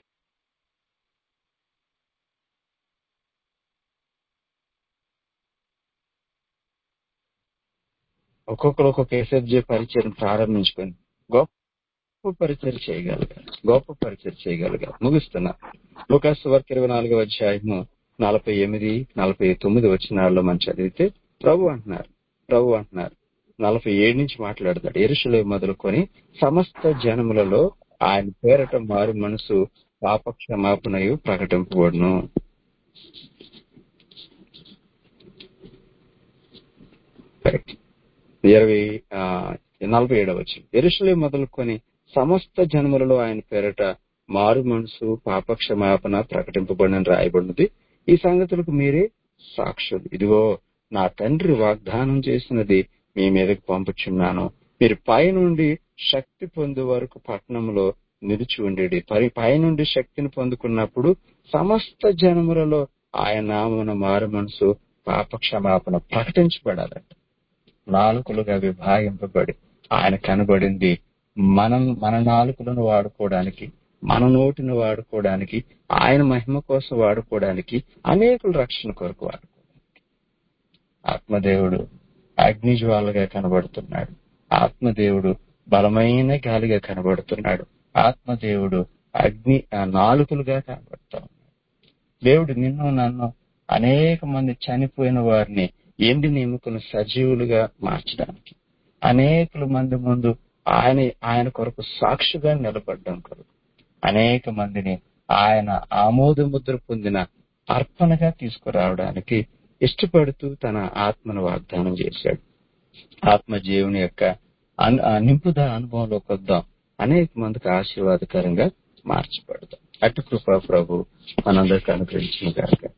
ఒక్కొక్కరు ఒక్కొక్క ఎస్ఎఫ్జే పరిచయం ప్రారంభించుకొని గొప్ప పరిచయం చేయగలిగారు గొప్ప పరిచయం చేయగలిగారు ముగిస్తున్నా లూకాస్ వర్క్ ఇరవై నాలుగో అధ్యాయము నలభై ఎనిమిది నలభై తొమ్మిది వచ్చినాల్లో మనం చదివితే ప్రభు అంటున్నారు ప్రభు అంటున్నారు నలభై ఏడు నుంచి మాట్లాడతాడు ఎరుషులే మొదలుకొని సమస్త జనములలో ఆయన పేరట మారు మనసు పాప క్షమాపణయు ప్రకటింపబడును కరెక్ట్ ఇరవై ఆ, నలభై ఏడవ వచ్చి ఎరుషులే మొదలుకొని సమస్త జన్మలలో ఆయన పేరట మారు మనసు పాప క్షమాపణ ప్రకటింపబడిన రాయబడినది ఈ సంగతులకు మీరే సాక్షులు ఇదిగో నా తండ్రి వాగ్దానం చేసినది మీ మీదకి పంపుచున్నాను మీరు పైనుండి శక్తి పొందే వరకు పట్టణంలో నిలిచి ఉండేది పై పైనుండి శక్తిని పొందుకున్నప్పుడు సమస్త జనములలో ఆయన నామన మారు మనసు పాప క్షమాపణ ప్రకటించబడాలంట నాలుకలుగా విభాగింపబడి ఆయన కనబడింది మనం మన నాలుకలను వాడుకోవడానికి మన నోటిని వాడుకోవడానికి ఆయన మహిమ కోసం వాడుకోవడానికి అనేకులు రక్షణ కొరకు వాడుకోవడానికి ఆత్మదేవుడు అగ్నిజ్వాలగా కనబడుతున్నాడు ఆత్మదేవుడు బలమైన గాలిగా కనబడుతున్నాడు ఆత్మదేవుడు అగ్ని ఆ, నాలుకలుగా కనబడతా ఉన్నాడు దేవుడు నిన్ను నన్ను అనేక మంది చనిపోయిన వారిని ఎండి ఎముకలు సజీవులుగా మార్చడానికి అనేకల మంది ముందు ఆయన ఆయన కొరకు సాక్షిగా నిలబడ్డం కొరకు అనేక మందిని ఆయన ఆమోద ముద్ర పొందిన అర్పణగా తీసుకురావడానికి ఇష్టపడుతూ తన ఆత్మను వాగ్దానం చేశాడు ఆత్మ జీవుని యొక్క అన్- ఆ నింపుదల అనుభవంలోకి వద్దాం అనేక మందికి ఆశీర్వాదకరంగా మార్చబడదాం అటు కృపా ప్రభు మనందరికి అనుగ్రహించిన గాక